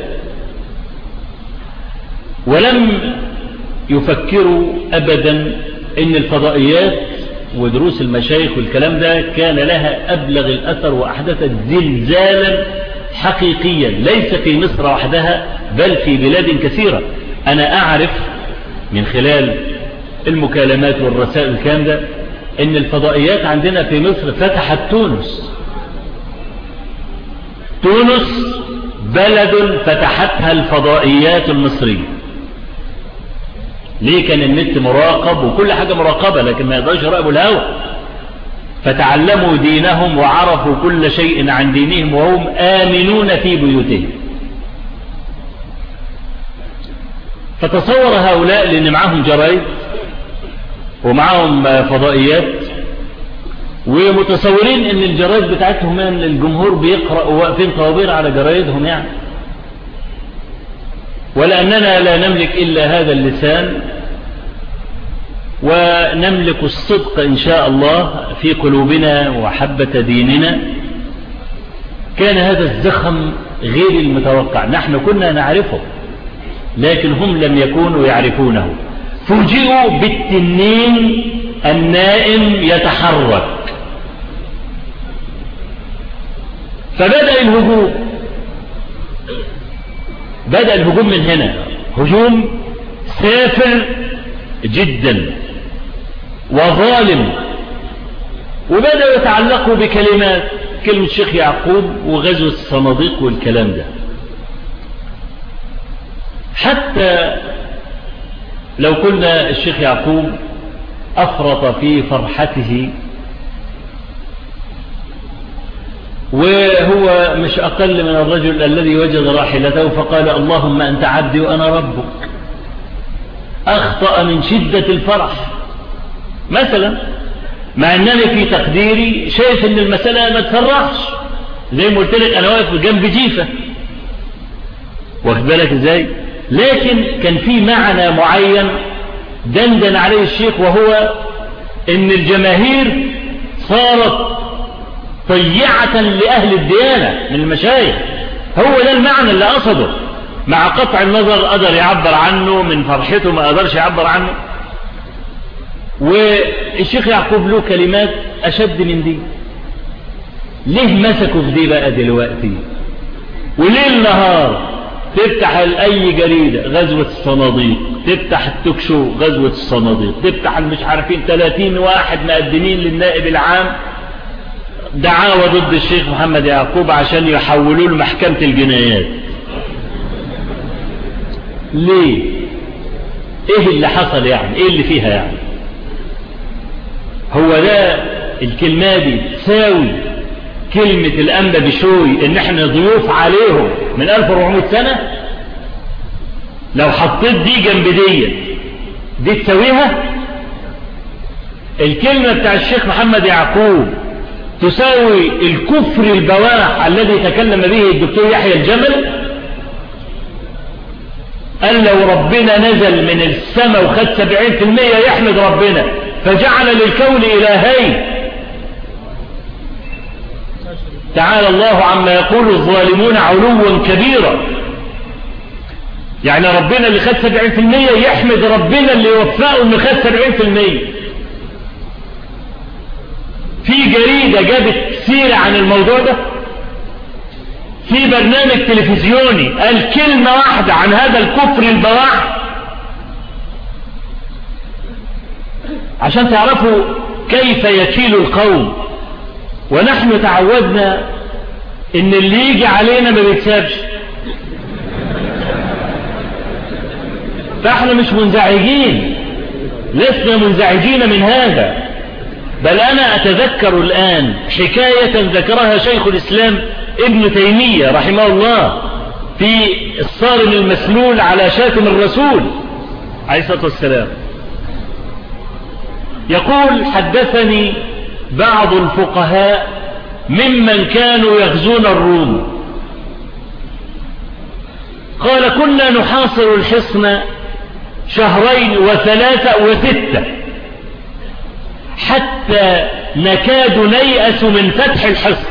ولم يفكروا ابدا ان الفضائيات ودروس المشايخ والكلام ده كان لها أبلغ الأثر وأحدثت زلزالا حقيقيا ليس في مصر وحدها بل في بلاد كثيرة أنا أعرف من خلال المكالمات والرسائل الكلام ده ان الفضائيات عندنا في مصر فتحت تونس تونس بلد فتحتها الفضائيات المصرية ليه كان النت مراقب وكل حاجة مراقبة لكن ما يقدرش يراقبوا الهوى فتعلموا دينهم وعرفوا كل شيء عن دينهم وهم آمنون في بيوتهم فتصور هؤلاء لأن معهم جرايد ومعهم فضائيات ومتصورين ان الجرايد بتاعتهم ان الجمهور بيقرأ واقفين طوابير على جرايدهم يعني ولأننا لا نملك إلا هذا اللسان ونملك الصدق إن شاء الله في قلوبنا وحبة ديننا كان هذا الزخم غير المتوقع نحن كنا نعرفه لكن هم لم يكونوا يعرفونه فوجئوا بالتنين النائم يتحرك فبدأ الهجوم بدأ الهجوم من هنا هجوم سافر جدا وظالم وبدأوا يتعلقوا بكلمات كلمة شيخ يعقوب وغزوة الصناديق والكلام ده حتى لو قلنا الشيخ يعقوب أفرط في فرحته وهو مش أقل من الرجل الذي وجد راحلته فقال اللهم أنت عبدي وأنا ربك أخطأ من شدة الفرح مثلا مع أنني في تقديري شايف أن المسألة ما تفرحش زي ما قلت لك أنا واقف جنب جيفة واخد بالك إزاي لكن كان في معنى معين دندن عليه الشيخ وهو أن الجماهير صارت طيعة لأهل الديانة من المشايخ هو ده المعنى اللي قصده مع قطع النظر قدر يعبر عنه من فرحته ما قدرش يعبر عنه والشيخ يعقوب له كلمات أشد من دي ليه مسكوا في دي بقى دلوقتي وليل نهار تفتح أي جريدة غزوة الصناديق تفتح التوكشو غزوة الصناديق تفتح المش عارفين 30 واحد مقدمين للنائب العام دعاوى ضد الشيخ محمد يعقوب عشان يحولوه لمحكمة الجنايات ليه ايه اللي حصل يعني ايه اللي فيها يعني هو ده الكلمة دي تساوي كلمة الأنبا بشوي ان احنا ضيوف عليهم من 1400 سنة لو حطيت دي جنب دي دي تساويها الكلمة بتاع الشيخ محمد يعقوب تساوي الكفر البواح الذي تكلم به الدكتور يحيى الجمل قال لو ربنا نزل من السماء وخد سبعين في المية يحمد ربنا فجعل للكون إلهين تعالى الله عما يقول الظالمون علوا كبيرا يعني ربنا اللي خد سبعين في المية يحمد ربنا اللي وفقه انه خد سبعين في المية في جريدة جابت سيرة عن الموضوع ده في برنامج تلفزيوني قال كلمة واحدة عن هذا الكفر البواح عشان تعرفوا كيف يكيل القوم ونحن تعودنا ان اللي يجي علينا ما بيتسابش فاحنا مش منزعجين لسنا منزعجين من هذا بل انا اتذكر الان حكاية ذكرها شيخ الاسلام ابن تيمية رحمه الله في الصارم المسلول على شاتم الرسول عليه الصلاة والسلام يقول حدثني بعض الفقهاء ممن كانوا يغزون الروم قال كنا نحاصر الحصن شهرين وثلاثة وستة حتى نكاد نيأس من فتح الحصن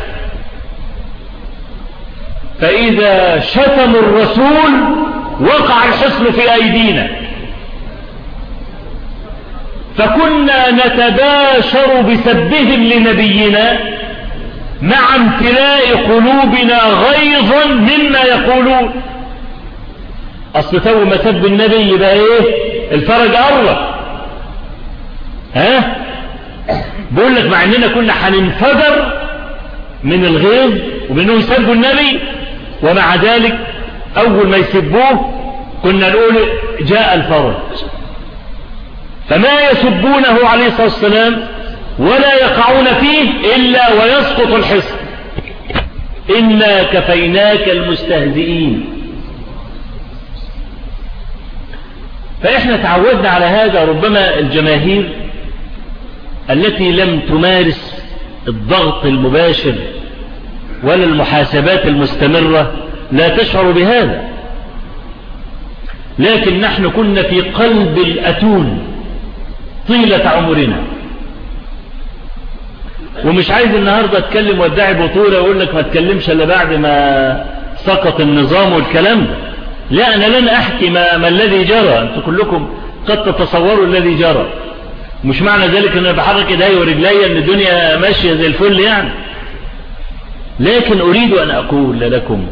فإذا شتموا الرسول وقع الحصن في أيدينا فكنا نتباشر بسبهم لنبينا مع امتلاء قلوبنا غيظا مما يقولون اصل تو ما سب النبي يبقى ايه الفرج قرب ها بقول لك مع اننا كنا هننفجر من الغيظ وبانهم يسبوا النبي ومع ذلك اول ما يسبوه كنا نقول جاء الفرج فما يسبونه عليه الصلاة والسلام ولا يقعون فيه إلا ويسقط الحصن إنا كفيناك المستهزئين فإحنا تعودنا على هذا ربما الجماهير التي لم تمارس الضغط المباشر ولا المحاسبات المستمرة لا تشعر بهذا لكن نحن كنا في قلب الأتون طيلة عمرنا ومش عايز النهاردة اتكلم وادعي بطولة واقول لك ما تكلمش الا بعد ما سقط النظام والكلام ده لا انا لن احكي ما, ما الذي جرى انتم كلكم قد تتصوروا الذي جرى مش معنى ذلك ان انا بحرك ايدي ورجلي ان الدنيا ماشية زي الفل يعني لكن اريد ان اقول لكم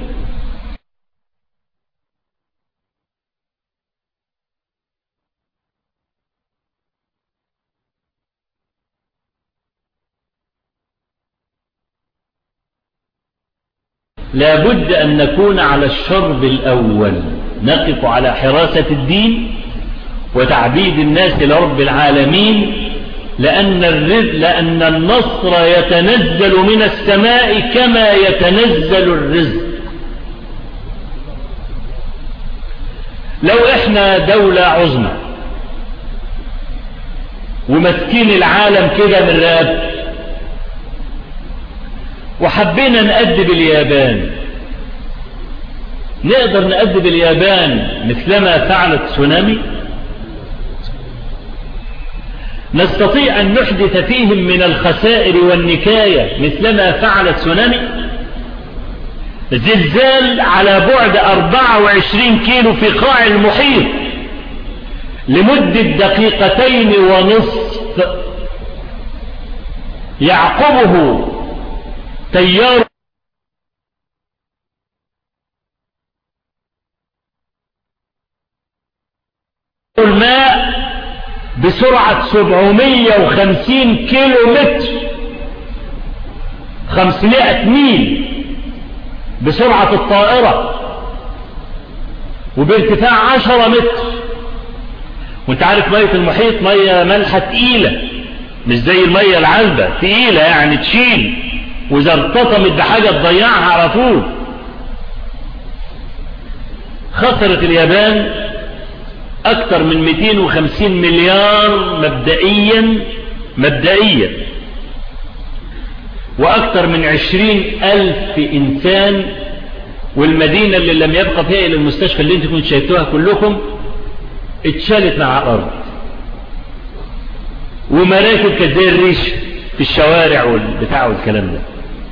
لابد أن نكون على الشرب الأول نقف على حراسة الدين وتعبيد الناس لرب العالمين لأن, الرزق لأن النصر يتنزل من السماء كما يتنزل الرزق لو احنا دولة عظمى ومسكين العالم كده من رقبته وحبينا نأدب اليابان نقدر نأدب اليابان مثلما فعلت تسونامي نستطيع أن نحدث فيهم من الخسائر والنكاية مثلما فعلت تسونامي زلزال على بعد 24 كيلو في قاع المحيط لمدة دقيقتين ونصف يعقبه تيار الماء بسرعة 750 كيلو متر 500 ميل بسرعة الطائرة وبارتفاع 10 متر وانت عارف مية المحيط مية ملحة تقيلة مش زي المية العذبة تقيلة يعني تشيل واذا ارتطمت بحاجة تضيعها على طول خسرت اليابان اكثر من 250 مليار مبدئيا مبدئيا واكثر من 20 الف انسان والمدينة اللي لم يبقى فيها إلى المستشفى اللي انتم كنتوا شايفتوها كلكم اتشالت مع الأرض ومراكب كانت زي الريش في الشوارع والبتاع والكلام ده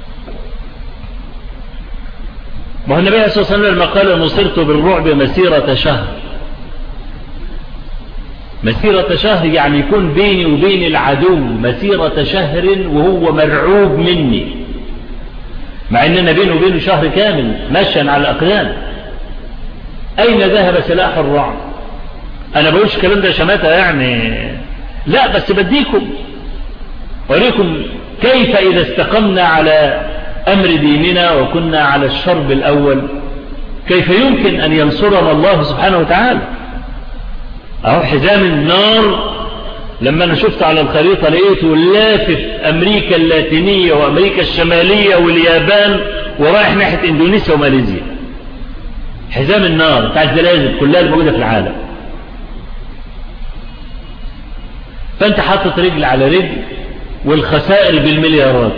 ما هو النبي صلى الله عليه وسلم لما قال نصرت بالرعب مسيرة شهر مسيرة شهر يعني يكون بيني وبين العدو مسيرة شهر وهو مرعوب مني مع اننا بينه وبينه شهر كامل مشيا على الاقدام اين ذهب سلاح الرعب انا بقولش الكلام ده شماتة يعني لا بس بديكم أريكم كيف إذا استقمنا على أمر ديننا وكنا على الشرب الأول كيف يمكن أن ينصرنا الله سبحانه وتعالى أهو حزام النار لما أنا شفت على الخريطة لقيته لافف أمريكا اللاتينية وأمريكا الشمالية واليابان ورايح ناحية إندونيسيا وماليزيا حزام النار بتاع الزلازل كلها الموجودة في العالم فأنت حاطط رجل على رجل والخسائر بالمليارات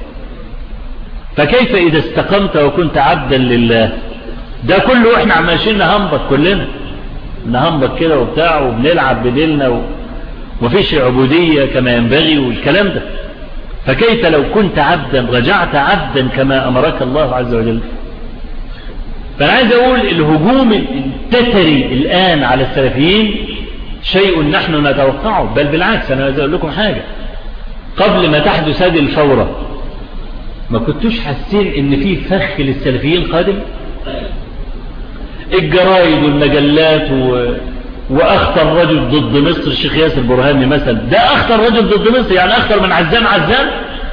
فكيف إذا استقمت وكنت عبدا لله ده كله احنا ماشيين نهنبط كلنا نهنبط كده وبتاع وبنلعب بديلنا ومفيش عبودية كما ينبغي والكلام ده فكيف لو كنت عبدا رجعت عبدا كما أمرك الله عز وجل فأنا عايز أقول الهجوم التتري الآن على السلفيين شيء نحن نتوقعه بل بالعكس أنا عايز أقول لكم حاجة قبل ما تحدث هذه الفورة ما كنتوش حاسين ان في فخ للسلفيين قادم الجرايد والمجلات و... واخطر رجل ضد مصر الشيخ ياسر برهاني مثلا ده اخطر رجل ضد مصر يعني اخطر من عزام عزام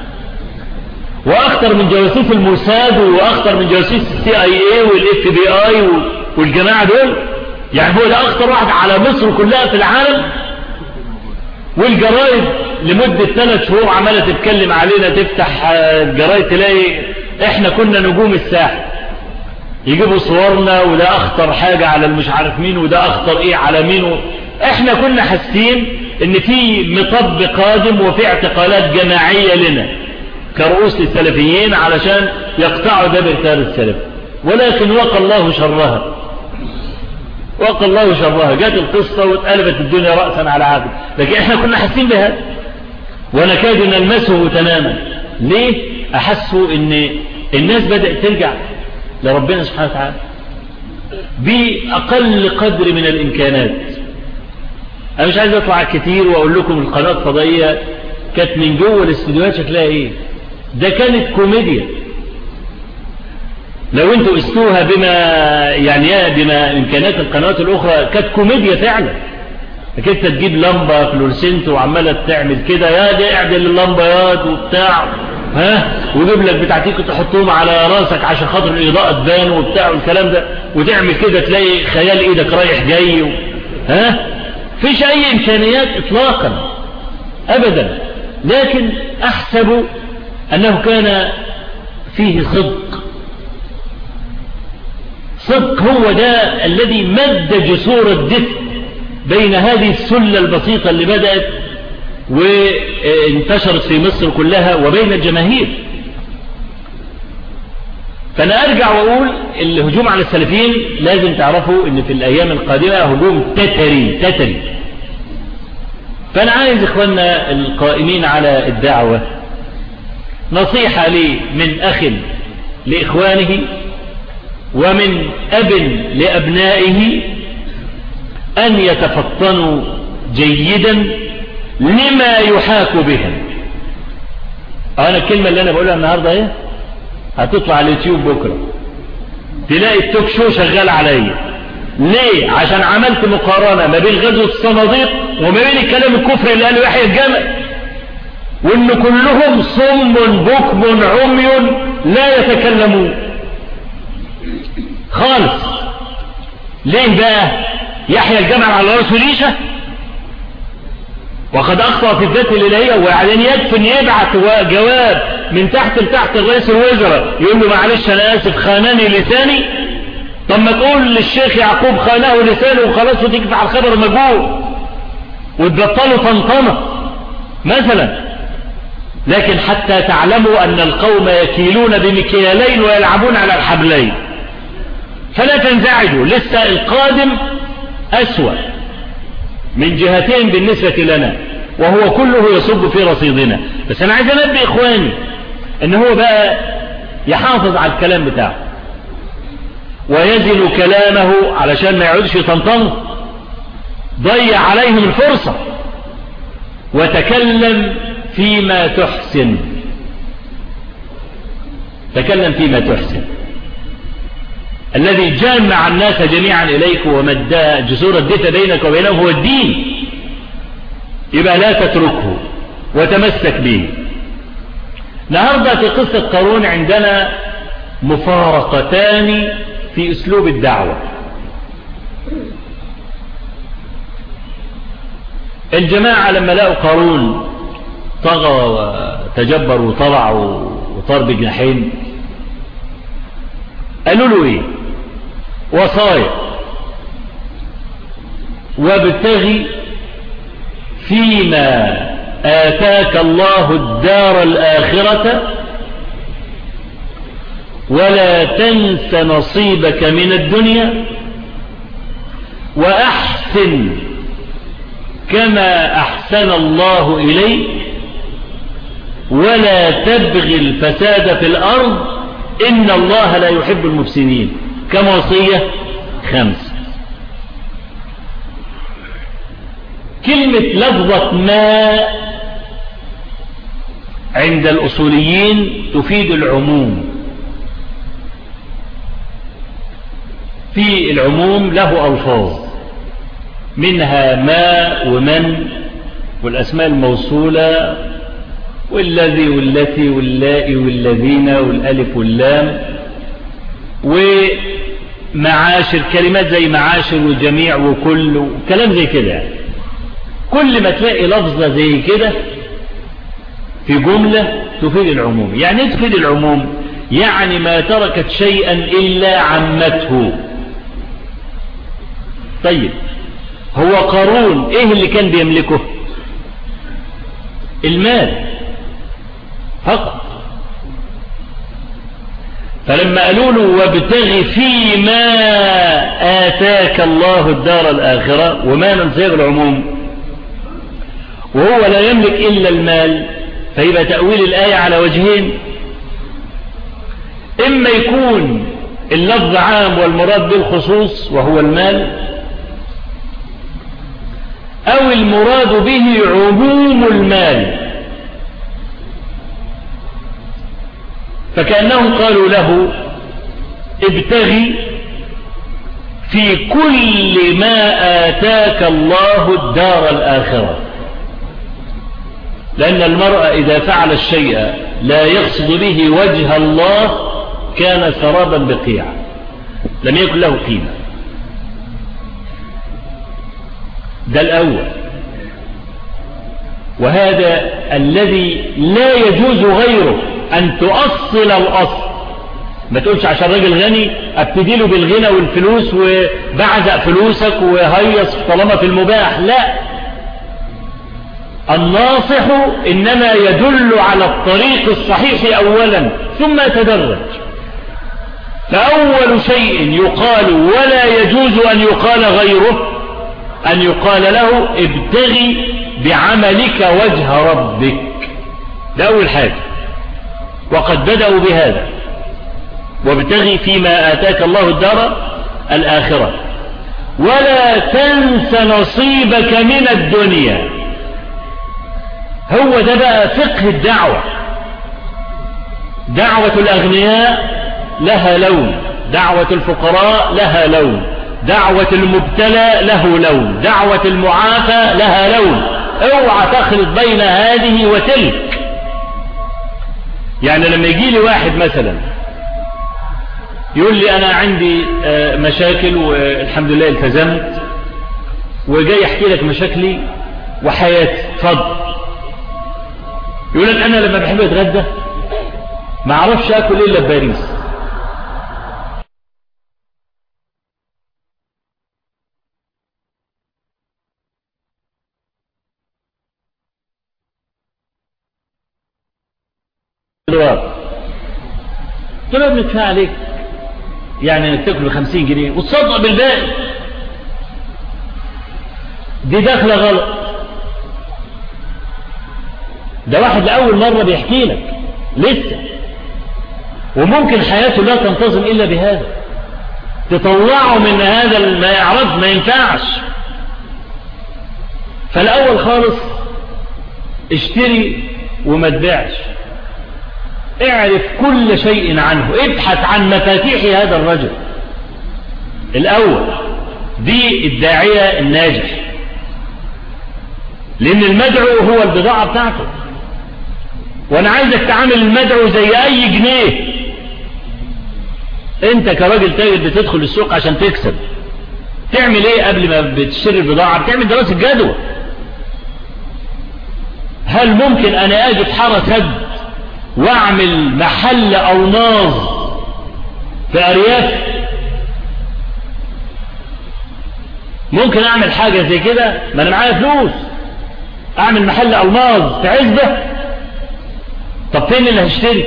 واخطر من جواسيس الموساد واخطر من جواسيس السي اي اي والاف بي اي والجماعه دول يعني هو ده اخطر واحد على مصر كلها في العالم والجرايد لمدة ثلاث شهور عمالة تتكلم علينا تفتح الجرايد تلاقي احنا كنا نجوم الساحل يجيبوا صورنا وده اخطر حاجة على المش عارف مين وده اخطر ايه على مين و... احنا كنا حاسين ان في مطب قادم وفي اعتقالات جماعية لنا كرؤوس للسلفيين علشان يقطعوا دابر تار السلف ولكن وقى الله شرها وقى الله شرها جت القصة واتقلبت الدنيا رأسا على عقب لكن احنا كنا حاسين بهذا ونكاد نلمسه تماما ليه احسوا ان الناس بدأت ترجع لربنا سبحانه وتعالى بأقل قدر من الإمكانات أنا مش عايز أطلع كتير وأقول لكم القناة الفضائية كانت من جوه الاستديوهات شكلها إيه ده كانت كوميديا لو انتوا قستوها بما يعني بما إمكانات القنوات الأخرى كانت كوميديا فعلا لكن انت تجيب لمبة فلورسنت وعمالة تعمل كده يا دي اعدل اللمبة ياد وبتاع ها وجيب لك بتاعتيك تحطهم على راسك عشان خاطر الإضاءة تبان وبتاع والكلام ده وتعمل كده تلاقي خيال ايدك رايح جاي و... ها فيش اي امكانيات اطلاقا ابدا لكن احسب انه كان فيه صدق صدق هو ده الذي مد جسور الدفء بين هذه السلة البسيطة اللي بدأت وانتشرت في مصر كلها وبين الجماهير فأنا أرجع وأقول الهجوم على السلفيين لازم تعرفوا أن في الأيام القادمة هجوم تتري تتري فأنا عايز إخواننا القائمين على الدعوة نصيحة لي من أخ لإخوانه ومن أب لأبنائه أن يتفطنوا جيدا لما يحاك بهم أنا الكلمة اللي أنا بقولها النهاردة ايه هتطلع على اليوتيوب بكرة تلاقي التوك شو شغال عليا ليه عشان عملت مقارنة ما بين غزوة الصناديق وما بين الكلام الكفر اللي قاله يحيى الجمل وان كلهم صم بكم عمي لا يتكلمون خالص ليه بقى يحيى الجمل على راسه ريشه وقد أخطأ في الذات الإلهية وبعدين يدفن يبعث جواب من تحت لتحت رئيس الوزراء يقول له معلش أنا آسف خانني لساني طب ما تقول للشيخ يعقوب خانه لسانه وخلاص وتكفي على الخبر مجهول وتبطلوا طنطنة مثلا لكن حتى تعلموا أن القوم يكيلون بمكيالين ويلعبون على الحبلين فلا تنزعجوا لسه القادم أسوأ من جهتين بالنسبة لنا وهو كله يصب في رصيدنا بس أنا عايز أنبي إخواني إن هو بقى يحافظ على الكلام بتاعه ويزن كلامه علشان ما يعودش يطنطن ضيع عليهم الفرصة وتكلم فيما تحسن تكلم فيما تحسن الذي جامع الناس جميعا إليك ومد جسور الدفء بينك وبينهم هو الدين يبقى لا تتركه وتمسك به النهاردة في قصة قارون عندنا مفارقتان في أسلوب الدعوة الجماعة لما لقوا قارون طغى وتجبر وطلع وطار بجناحين قالوا له ايه وصايا وابتغي فيما آتاك الله الدار الآخرة ولا تنس نصيبك من الدنيا وأحسن كما أحسن الله إليك ولا تبغي الفساد في الأرض إن الله لا يحب المفسدين كم وصية خمس كلمة لفظة ما عند الأصوليين تفيد العموم في العموم له ألفاظ منها ما ومن والأسماء الموصولة والذي والتي واللائي والذين والألف واللام ومعاشر كلمات زي معاشر وجميع وكل وكلام زي كده يعني كل ما تلاقي لفظة زي كده في جملة تفيد العموم يعني ايه تفيد العموم يعني ما تركت شيئا إلا عمته طيب هو قارون ايه اللي كان بيملكه المال فقط فلما قالوا له وابتغ فيما آتاك الله الدار الآخرة وما من صيغ العموم وهو لا يملك إلا المال فيبقى تأويل الآية على وجهين إما يكون اللفظ عام والمراد بالخصوص وهو المال أو المراد به عموم المال فكأنهم قالوا له ابتغي في كل ما آتاك الله الدار الآخرة لأن المرء إذا فعل الشيء لا يقصد به وجه الله كان سرابا بقيعا لم يكن له قيمة ده الأول وهذا الذي لا يجوز غيره أن تؤصل الأصل ما تقولش عشان راجل غني ابتدي له بالغنى والفلوس وبعزق فلوسك وهيص طالما في المباح لا الناصح إنما يدل على الطريق الصحيح أولا ثم يتدرج فأول شيء يقال ولا يجوز أن يقال غيره أن يقال له ابتغي بعملك وجه ربك ده أول حاجة وقد بدأوا بهذا وابتغي فيما آتاك الله الدار الآخرة ولا تنس نصيبك من الدنيا هو ده بقى فقه الدعوة دعوة الأغنياء لها لون دعوة الفقراء لها لون دعوة المبتلى له لون دعوة المعافى لها لون اوعى تخلط بين هذه وتلك يعني لما يجي لي واحد مثلا يقول لي أنا عندي مشاكل والحمد لله التزمت وجاي يحكي لك مشاكلي وحياتي اتفضل يقول لك أنا لما بحب أتغدى ما أعرفش أكل إلا بباريس الواقع قلت له ابنك عليك يعني انك تاكل بخمسين جنيه وتصدق بالباقي دي داخلة غلط ده واحد لأول مرة بيحكي لك لسه وممكن حياته لا تنتظم إلا بهذا تطلعه من هذا ما يعرف ما ينفعش فالأول خالص اشتري وما تبيعش اعرف كل شيء عنه ابحث عن مفاتيح هذا الرجل الأول دي الداعية الناجح لأن المدعو هو البضاعة بتاعته وأنا عايزك تعامل المدعو زي أي جنيه أنت كراجل تاجر بتدخل السوق عشان تكسب تعمل إيه قبل ما بتشتري البضاعة بتعمل دراسة جدوى هل ممكن أنا أجي في حارة سد واعمل محل ألماظ في أرياف ممكن أعمل حاجة زي كده ما أنا معايا فلوس أعمل محل ألماظ في عزبة طب فين اللي هشتري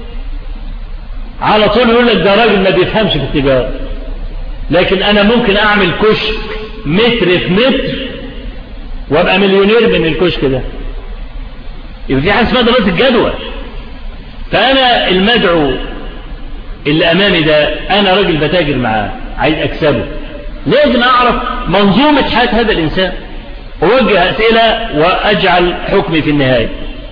على طول يقول لك ده راجل ما بيفهمش في التجارة لكن أنا ممكن أعمل كشك متر في متر وابقى مليونير من الكشك ده يبقى في حاجه اسمها دراسه جدوى فانا المدعو اللي امامي ده انا راجل بتاجر معاه عايز اكسبه لازم اعرف منظومه حياه هذا الانسان اوجه اسئله واجعل حكمي في النهايه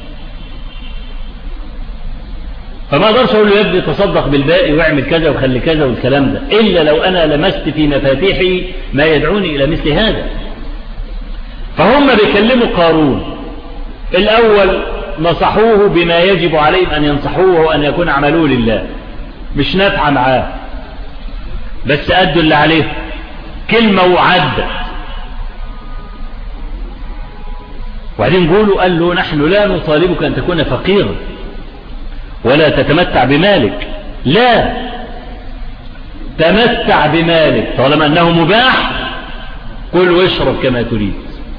فما اقدرش اقول له يا ابني تصدق بالباقي واعمل كذا وخلي كذا والكلام ده الا لو انا لمست في مفاتيحي ما يدعوني الى مثل هذا فهم بيكلموا قارون الأول نصحوه بما يجب عليهم أن ينصحوه وأن يكون عملوه لله مش نافعة معاه بس أدوا اللي عليه كلمة وعدت وبعدين قولوا قال له نحن لا نطالبك أن تكون فقيرا ولا تتمتع بمالك لا تمتع بمالك طالما أنه مباح كل واشرب كما تريد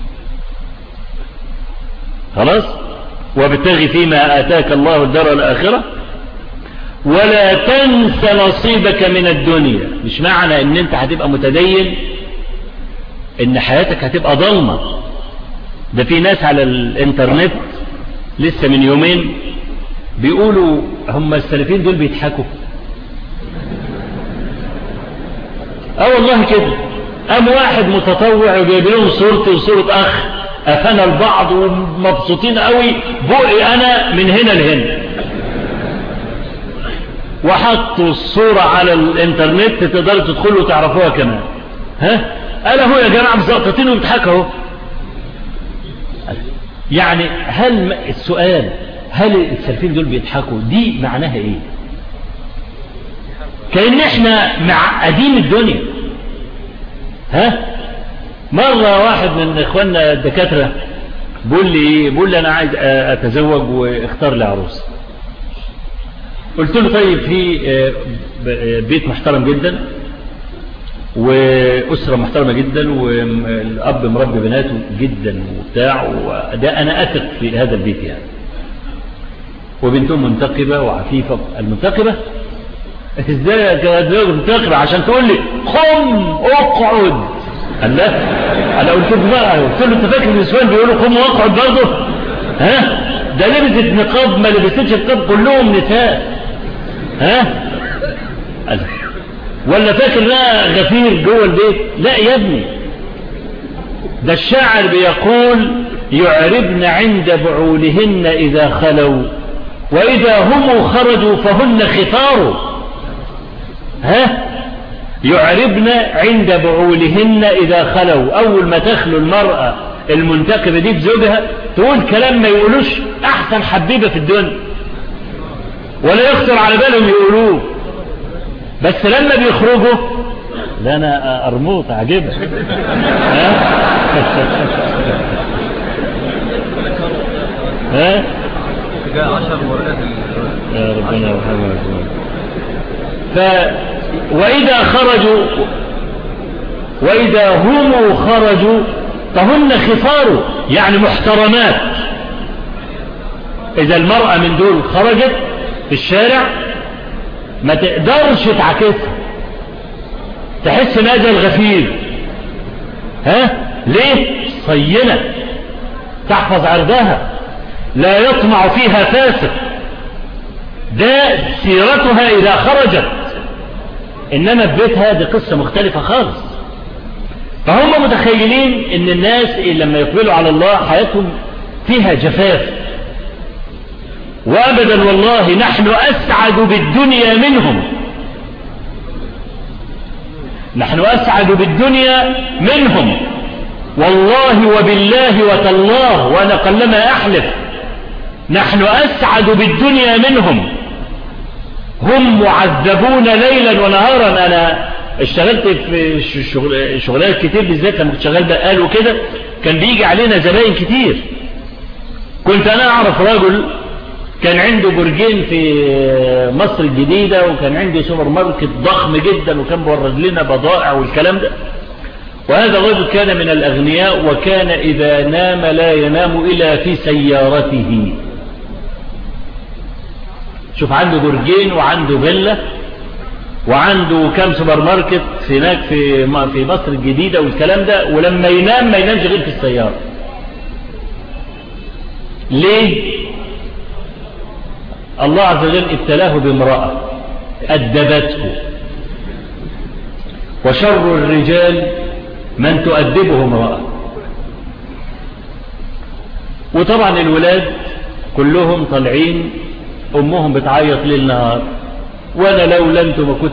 خلاص وابتغي فيما آتاك الله الدار الآخرة ولا تنس نصيبك من الدنيا مش معنى ان انت هتبقى متدين ان حياتك هتبقى ضلمة ده في ناس على الانترنت لسه من يومين بيقولوا هم السلفين دول بيضحكوا اه والله كده قام واحد متطوع وجايب لهم صورتي وصورة اخ افنى البعض ومبسوطين قوي بقي انا من هنا لهنا وحطوا الصورة على الانترنت تقدروا تدخلوا تعرفوها كمان ها قال اهو يا جماعة مزقطين وبيضحكوا اهو يعني هل السؤال هل السلفين دول بيضحكوا دي معناها ايه كأن احنا معقدين الدنيا ها مرة واحد من اخواننا الدكاترة بيقول لي ايه بيقول لي انا عايز اتزوج واختار لي عروس قلت له طيب في بيت محترم جدا وأسرة محترمة جدا والأب مربي بناته جدا وبتاع وده أنا أثق في هذا البيت يعني وبنتهم منتقبة وعفيفة المنتقبة ازاي كده منتقبة عشان تقول لي قم اقعد قال لا انا قلت له بقى قلت له انت فاكر النسوان بيقولوا قم واقعد برضه ها ده لبست نقاب ما لبستش نقاب كلهم نساء ها قال ولا فاكر لا غفير جوه البيت لا يا ابني ده الشاعر بيقول يعربن عند بعولهن إذا خلوا وإذا هم خرجوا فهن خطار ها يعربن عند بعولهن إذا خلوا أول ما تخلو المرأة المنتقبة دي بزوجها تقول كلام ما يقولوش أحسن حبيبة في الدنيا ولا يخطر على بالهم يقولوه بس لما بيخرجوا لا انا ارموط عجبها ها ها جاء عشر مرات يا ربنا يرحمه ف واذا خرجوا واذا هم خرجوا فهن خفار يعني محترمات اذا المرأة من دول خرجت في الشارع ما تقدرش تعكسها تحس ان هذا الغفير ها ليه صينة تحفظ عرضها لا يطمع فيها فاسق ده سيرتها إذا خرجت إنما في بيتها دي قصة مختلفة خالص فهم متخيلين إن الناس لما يقبلوا على الله حياتهم فيها جفاف وأبدا والله نحن أسعد بالدنيا منهم نحن أسعد بالدنيا منهم والله وبالله وتالله وأنا قلما أحلف نحن أسعد بالدنيا منهم هم معذبون ليلا ونهارا أنا اشتغلت في شغل شغلات كتير بالذات لما كنت شغال بقال وكده كان بيجي علينا زباين كتير كنت أنا أعرف رجل كان عنده برجين في مصر الجديدة وكان عنده سوبر ماركت ضخم جدا وكان بورد لنا بضائع والكلام ده وهذا الرجل كان من الأغنياء وكان إذا نام لا ينام إلا في سيارته شوف عنده برجين وعنده فيلا وعنده كام سوبر ماركت هناك في في مصر الجديدة والكلام ده ولما ينام ما ينامش غير في السيارة ليه الله عز وجل ابتلاه بامرأة أدبته وشر الرجال من تؤدبه امرأة وطبعا الولاد كلهم طالعين أمهم بتعيط ليل نهار وأنا لولا أنتم ما كنت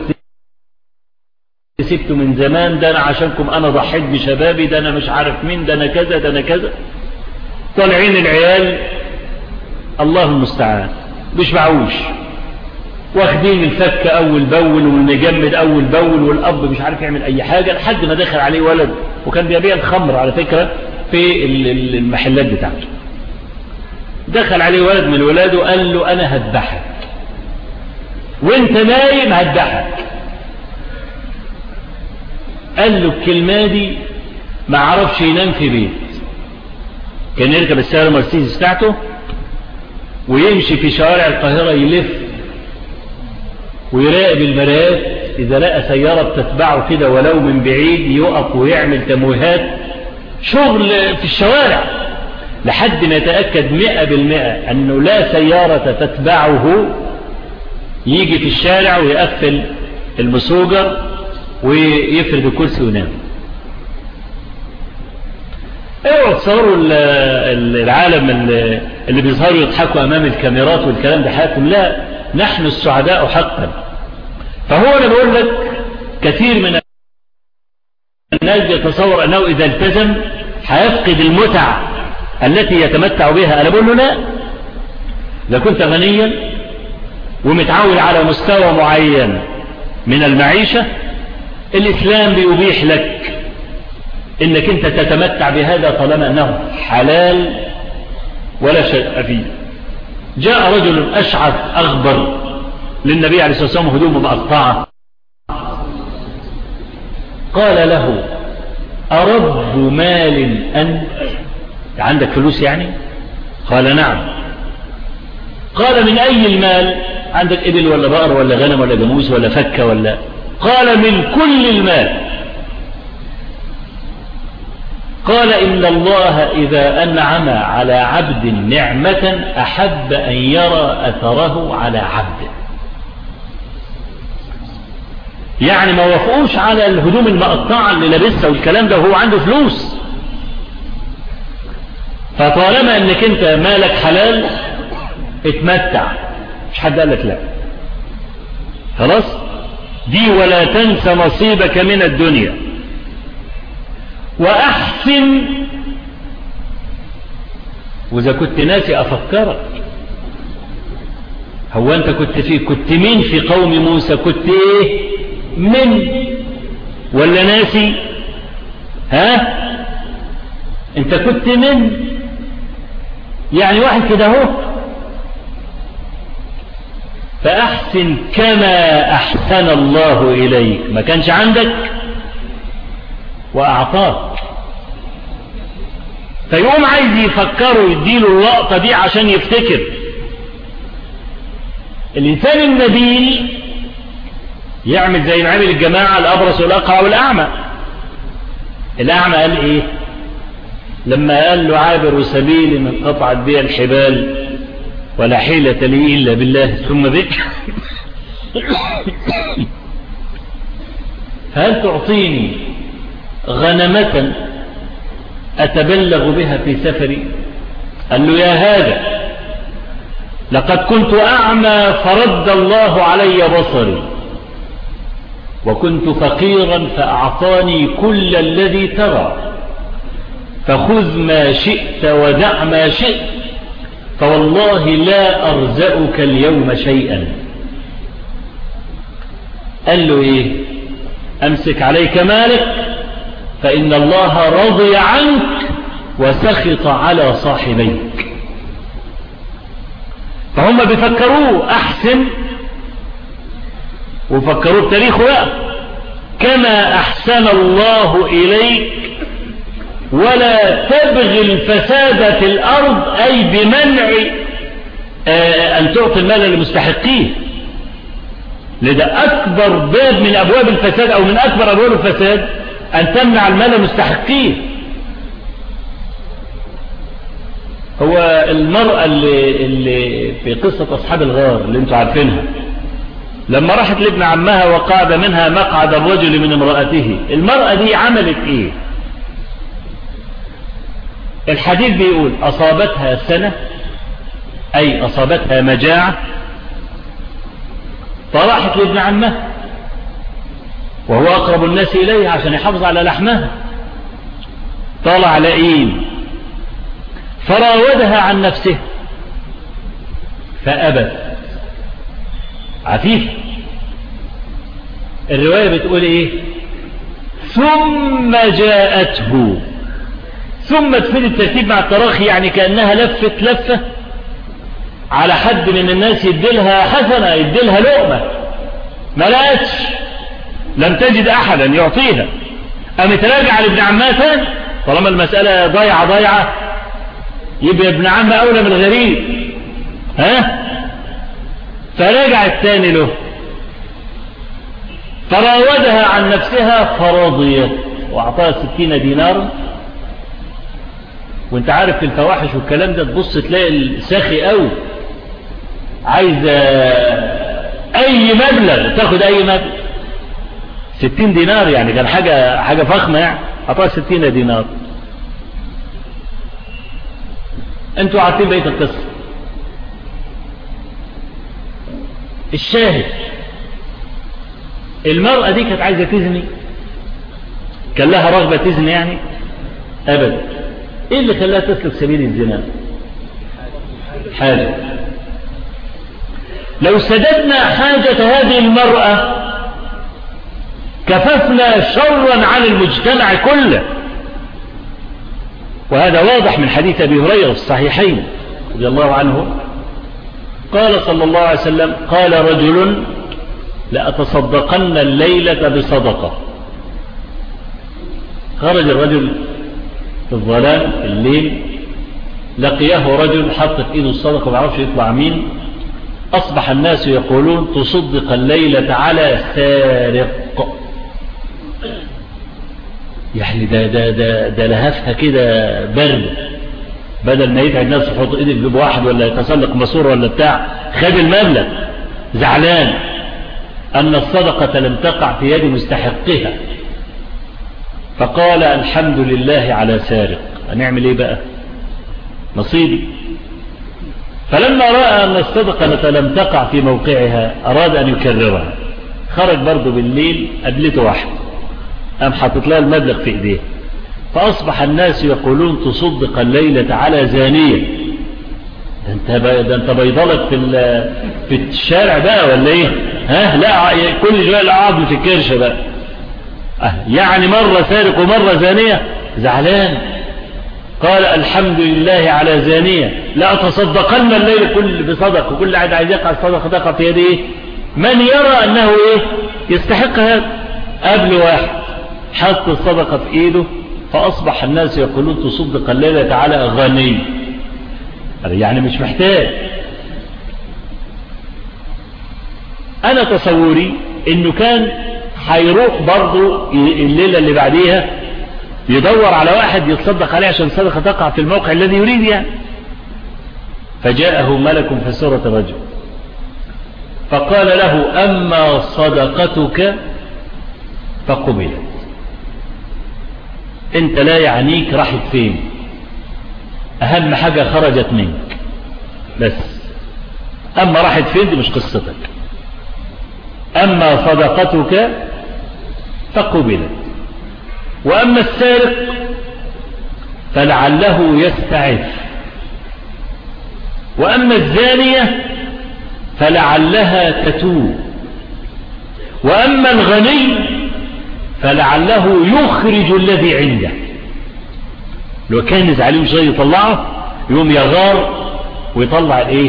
سبت من زمان ده أنا عشانكم أنا ضحيت بشبابي ده أنا مش عارف مين ده أنا كذا ده أنا كذا طالعين العيال الله المستعان مش معوش واخدين الفك أول بول والمجمد أول بول والأب مش عارف يعمل أي حاجة لحد ما دخل عليه ولد وكان بيبيع الخمر على فكرة في المحلات بتاعته دخل عليه ولد من ولاده قال له أنا هذبحك وانت نايم هذبحك قال له الكلمة دي ما عرفش ينام في بيت كان يركب السيارة مرسيدس بتاعته ويمشي في شوارع القاهرة يلف ويراقب المرايات إذا لقى سيارة بتتبعه كده ولو من بعيد يقف ويعمل تمويهات شغل في الشوارع لحد ما يتأكد مئة بالمئة أنه لا سيارة تتبعه يجي في الشارع ويقفل المسوجر ويفرد الكرسي وينام اوعوا تصوروا العالم اللي بيظهروا يضحكوا امام الكاميرات والكلام ده حياتهم لا نحن السعداء حقا فهو انا بقول لك كثير من الناس يتصور انه اذا التزم هيفقد المتع التي يتمتع بها انا بقول له لا اذا كنت غنيا ومتعود على مستوى معين من المعيشة الاسلام بيبيح لك انك انت تتمتع بهذا طالما انه حلال ولا شيء فيه جاء رجل اشعث اغبر للنبي عليه الصلاة والسلام هدوم مقطعة قال له أرب مال أنت عندك فلوس يعني قال نعم قال من أي المال عندك إبل ولا بقر ولا غنم ولا جاموس ولا فكة ولا قال من كل المال قال إن الله إذا أنعم على عبد نعمة أحب أن يرى أثره على عبده يعني ما وافقوش على الهدوم المقطعة اللي لابسها والكلام ده وهو عنده فلوس فطالما انك انت مالك حلال اتمتع مش حد قال لك لا خلاص دي ولا تنسى نصيبك من الدنيا وأحسن وإذا كنت ناسي أفكرك هو أنت كنت في كنت مين في قوم موسى كنت إيه من ولا ناسي ها أنت كنت من يعني واحد كده هو فأحسن كما أحسن الله إليك ما كانش عندك وأعطاك فيقوم عايز يفكروا يديله اللقطة دي عشان يفتكر الإنسان النبيل يعمل زي ما عمل الجماعة الأبرص والأقع والأعمى الأعمى قال إيه لما قال له عابر سبيل من قطعت بي الحبال ولا حيلة لي إلا بالله ثم بك هل تعطيني غنمة أتبلغ بها في سفري قال له يا هذا لقد كنت أعمى فرد الله علي بصري وكنت فقيرا فأعطاني كل الذي ترى فخذ ما شئت ودع ما شئت فوالله لا أرزأك اليوم شيئا قال له إيه أمسك عليك مالك فإن الله رضي عنك وسخط على صاحبيك فهم بيفكروه أحسن وفكروه بتاريخه بقى كما أحسن الله إليك ولا تبغي الفساد في الأرض أي بمنع أن تعطي المال لمستحقيه لذا أكبر باب من أبواب الفساد أو من أكبر أبواب الفساد أن تمنع المال مستحقيه هو المرأة اللي, اللي في قصة أصحاب الغار اللي انتوا عارفينها لما راحت لابن عمها وقعد منها مقعد الرجل من امرأته المرأة دي عملت ايه الحديث بيقول أصابتها سنة أي أصابتها مجاعة فراحت لابن عمها وهو أقرب الناس إليه عشان يحافظ على لحمها طلع لئيم فراودها عن نفسه فأبت عفيف الرواية بتقول ايه ثم جاءته ثم تفيد الترتيب مع التراخي يعني كأنها لفت لفة على حد من الناس يديلها حسنة يديلها لقمة ما لقتش لم تجد أحدا يعطيها قامت راجعة لابن عمها تاني طالما المسألة ضيعة ضيعة يبقى ابن عم أولى من الغريب ها فرجع الثاني له فراودها عن نفسها فرضيت واعطاها ستين دينار وانت عارف في الفواحش والكلام ده تبص تلاقي الساخي قوي عايز اي مبلغ تاخد اي مبلغ ستين دينار يعني كان حاجة, حاجة فخمة يعني اعطاها ستين دينار انتوا عارفين بقية القصة الشاهد المرأة دي كانت عايزة تزني كان لها رغبة تزني يعني أبدا إيه اللي خلاها تسلك سبيل الزنا حاجة لو سددنا حاجة هذه المرأة كففنا شرا عن المجتمع كله وهذا واضح من حديث أبي هريرة في الصحيحين رضي الله عنه قال صلى الله عليه وسلم قال رجل لأتصدقن الليلة بصدقة خرج الرجل في الظلام في الليل لقيه رجل حط في ايده الصدقة ما عرفش يطلع مين أصبح الناس يقولون تصدق الليلة على سارق يعني ده ده ده ده لهفها كده برد بدل ما يدعي الناس يحط ايده في واحد ولا يتسلق ماسوره ولا بتاع خد المبلغ زعلان أن الصدقة لم تقع في يد مستحقها فقال الحمد لله على سارق هنعمل ايه بقى نصيبي فلما رأى أن الصدقة لم تقع في موقعها أراد أن يكررها خرج برضه بالليل قابلته واحد قام حاطط لها المبلغ في ايديه فأصبح الناس يقولون تصدق الليلة على زانية ده انت ده انت بيضلك في في الشارع بقى ولا ايه ها لا كل شويه العظم في الكرشه بقى أه يعني مرة سارق ومرة زانية زعلان قال الحمد لله على زانية لا أتصدقن الليل كل بصدق وكل عاد عايز يقع الصدقة تقع في يده إيه من يرى أنه إيه يستحق هذا قبل واحد حط الصدقة في إيده فأصبح الناس يقولون تصدق الليلة تعالى غني يعني مش محتاج أنا تصوري انه كان هيروح برضه الليلة اللي بعديها يدور على واحد يتصدق عليه عشان صدقة تقع في الموقع الذي يريد يعني فجاءه ملك في سورة الرجل فقال له أما صدقتك فقبلت انت لا يعنيك راحت فين اهم حاجة خرجت منك بس اما راحت فين دي مش قصتك اما صدقتك فقبلت واما السارق فلعله يستعف واما الزانية فلعلها تتوب واما الغني فلعله يخرج الذي عنده لو كان عليه مش غير يطلعه يقوم يغار ويطلع الايه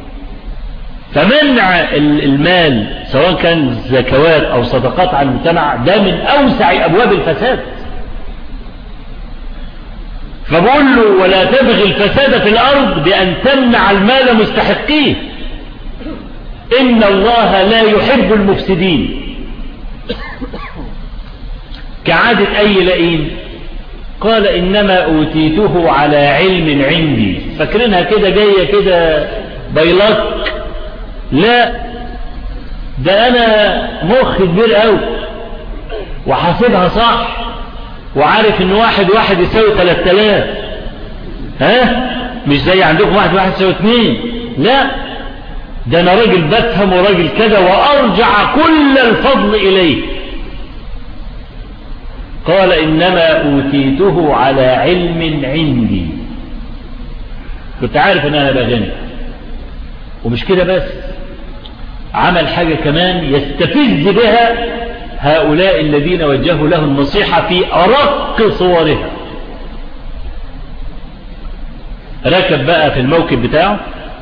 فمنع المال سواء كان زكوات او صدقات على المجتمع ده من اوسع ابواب الفساد فبقول له ولا تبغي الفساد في الارض بان تمنع المال مستحقيه ان الله لا يحب المفسدين كعادة أي لئيم قال إنما أوتيته على علم عندي فاكرينها كده جاية كده بيلك لا ده أنا مخ كبير قوي وحاسبها صح وعارف إن واحد واحد يساوي ثلاث آلاف ها مش زي عندكم واحد واحد يساوي اثنين لا ده أنا راجل بفهم وراجل كذا وأرجع كل الفضل إليه قال إنما أوتيته على علم عندي كنت عارف أن أنا بغني ومش كده بس عمل حاجة كمان يستفز بها هؤلاء الذين وجهوا له النصيحة في أرق صورها ركب بقى في الموكب بتاعه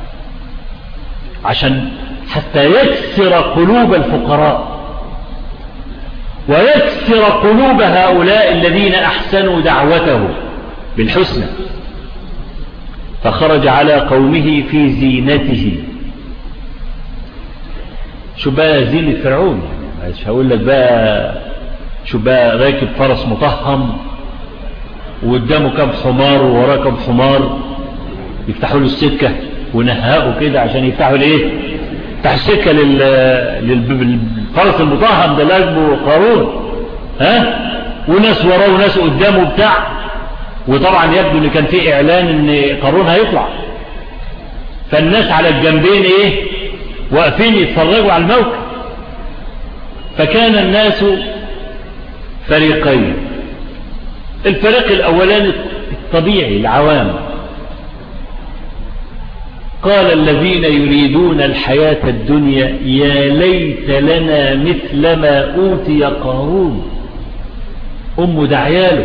عشان حتى يكسر قلوب الفقراء ويكسر قلوب هؤلاء الذين أحسنوا دعوته بالحسنى فخرج على قومه في زينته شو بقى زينة فرعون مش هقول لك بقى شو بقى راكب فرس مطهم وقدامه كم حمار ووراه كم حمار يفتحوا له السكة ونهقوا كده عشان يفتحوا الايه يفتحوا السكة لل... للفرس المطهم ده لازمه قارون ها وناس وراه وناس قدامه بتاع وطبعا يبدو ان كان في اعلان ان قارون هيطلع فالناس على الجنبين ايه واقفين يتفرجوا على الموقف فكان الناس فريقين الفريق الاولاني الطبيعي العوام قال الذين يريدون الحياة الدنيا يا ليت لنا مثل ما أوتي قارون أم دعياله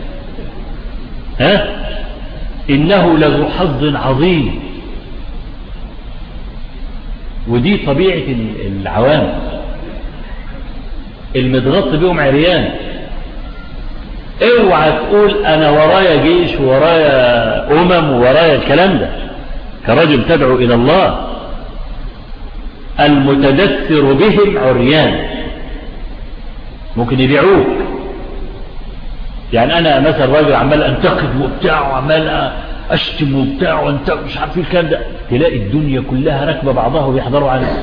ها إنه له حظ عظيم ودي طبيعة العوام المتغط بهم عريان اوعى تقول انا ورايا جيش ورايا امم ورايا الكلام ده كرجل تدعو الى الله المتدثر بهم عريان ممكن يبيعوك يعني انا مثلا راجل عمال انتقد وبتاع وعمال اشتم وبتاع وانت مش عارف ايه الكلام ده تلاقي الدنيا كلها راكبه بعضها وبيحضروا عنها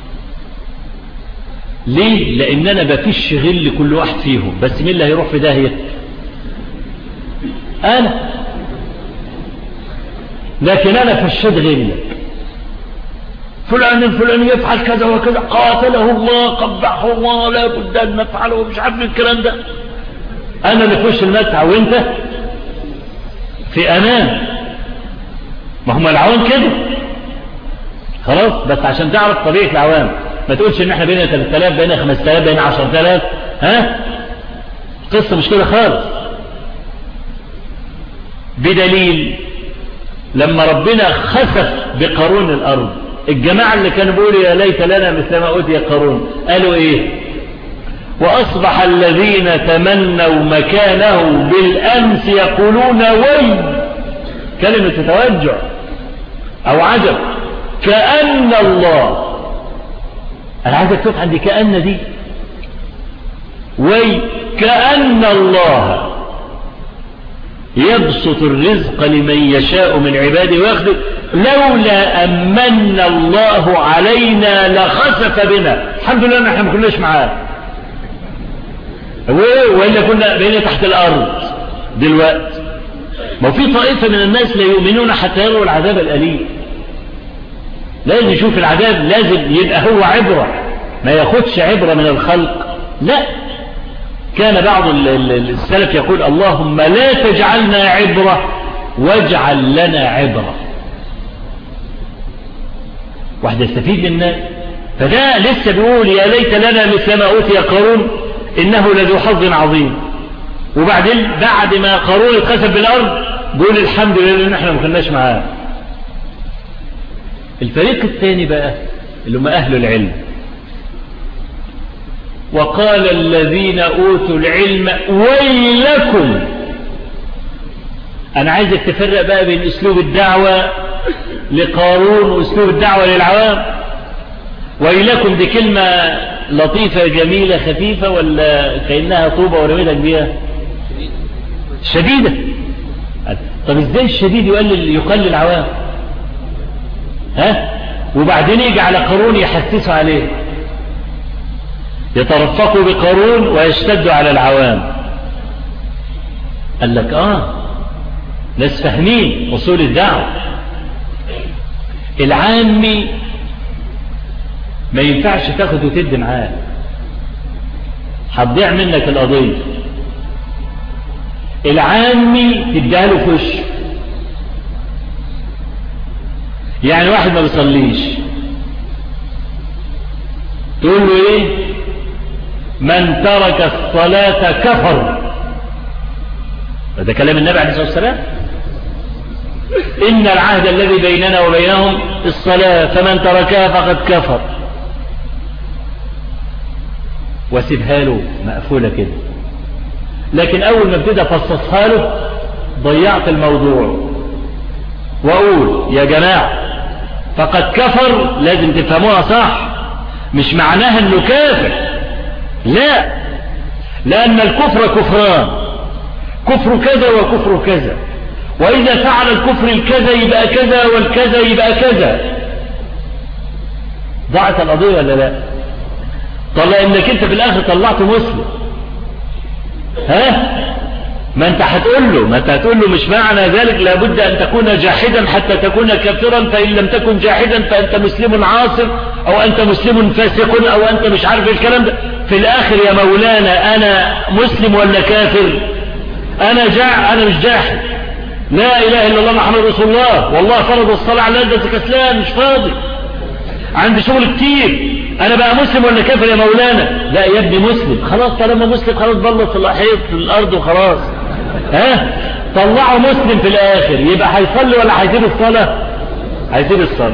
ليه لان انا بفش غل كل واحد فيهم بس مين اللي هيروح في داهيه انا لكن انا فشيت غلك فلان فلان يفعل كذا وكذا قاتله الله قبحه الله لا بد ان نفعله مش عارف الكلام ده انا اللي في وش المدفع وانت في امان ما هم العوام كده خلاص بس عشان تعرف طبيعه العوام ما تقولش ان احنا بينا 3000 بينا 5000 بينا 10000 ها قصه مش كده خالص بدليل لما ربنا خسف بقارون الارض الجماعه اللي كانوا بيقولوا يا ليت لنا مثل ما اوتي قارون قالوا ايه واصبح الذين تمنوا مكانه بالامس يقولون وي كلمه توجع او عجب كان الله أنا عايزك تقف عند كأن دي وكأن الله يبسط الرزق لمن يشاء من عباده ويخذ لولا أمن الله علينا لخسف بنا الحمد لله نحن ما كناش معاه وإلا كنا بين تحت الأرض دلوقتي ما في طائفة من الناس لا يؤمنون حتى يروا العذاب الأليم لازم يشوف العذاب لازم يبقى هو عبرة ما ياخدش عبرة من الخلق لا كان بعض السلف يقول اللهم لا تجعلنا عبرة واجعل لنا عبرة واحد يستفيد منا فده لسه بيقول يا ليت لنا مثل ما أوتي قارون إنه لذو حظ عظيم وبعدين بعد ما قارون اتخسف بالأرض بيقول الحمد لله ان احنا ما كناش معاه الفريق الثاني بقى اللي هم أهل العلم وقال الذين أوتوا العلم ويلكم أنا عايزك تفرق بقى بين أسلوب الدعوة لقارون وأسلوب الدعوة للعوام ويلكم دي كلمة لطيفة جميلة خفيفة ولا كأنها طوبة ورميتك بيها شديدة طب ازاي الشديد يقلل يقلل العوام ها وبعدين يجي على قارون يحسسوا عليه يترفقوا بقارون ويشتدوا على العوام قال لك اه ناس فاهمين اصول الدعوه العامي ما ينفعش تاخد وتد معاه هتضيع منك القضيه العامي تديها له في وشه يعني واحد ما بيصليش تقول له ايه من ترك الصلاة كفر هذا كلام النبي عليه الصلاة والسلام إن العهد الذي بيننا وبينهم الصلاة فمن تركها فقد كفر وسيبها له مقفولة كده لكن أول ما ابتدى فصصها له ضيعت الموضوع وأقول يا جماعة فقد كفر لازم تفهموها صح مش معناها انه كافر لا لأن الكفر كفران كفر كذا وكفر كذا وإذا فعل الكفر الكذا يبقى كذا والكذا يبقى كذا ضاعت القضية ولا لا طلع انك انت في الاخر طلعت مسلم ها ما انت هتقول له ما انت هتقول له مش معنى ذلك لابد ان تكون جاحدا حتى تكون كافرا فان لم تكن جاحدا فانت مسلم عاصر او انت مسلم فاسق او انت مش عارف الكلام ده في الاخر يا مولانا انا مسلم ولا كافر انا جاع انا مش جاحد لا اله الا الله محمد رسول الله والله فرض الصلاة على انت كسلان مش فاضي عندي شغل كتير انا بقى مسلم ولا كافر يا مولانا لا يا ابني مسلم خلاص طالما مسلم خلاص بلط في الحيط في الارض وخلاص ها طلعوا مسلم في الاخر يبقى هيصلي ولا هيسيب الصلاة هيسيب الصلاة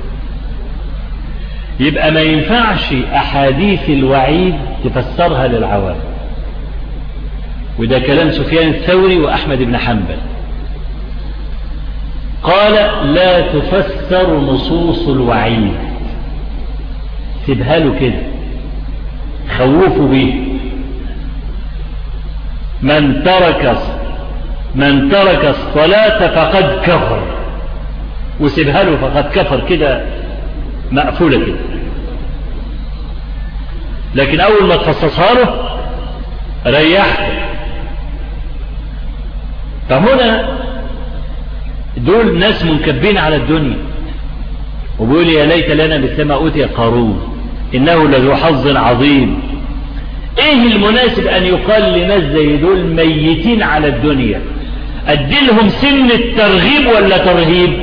يبقى ما ينفعش احاديث الوعيد تفسرها للعوام وده كلام سفيان الثوري واحمد بن حنبل قال لا تفسر نصوص الوعيد سيبها له كده خوفوا به من ترك من ترك الصلاة فقد كفر وسيبها له فقد كفر كده مقفولة كده لكن أول ما تخصصها له ريحت فهنا دول ناس منكبين على الدنيا وبيقول يا ليت لنا مثل ما أوتي قارون إنه لذو حظ عظيم إيه المناسب أن يقال لناس زي دول ميتين على الدنيا أدلهم سن الترغيب ولا ترهيب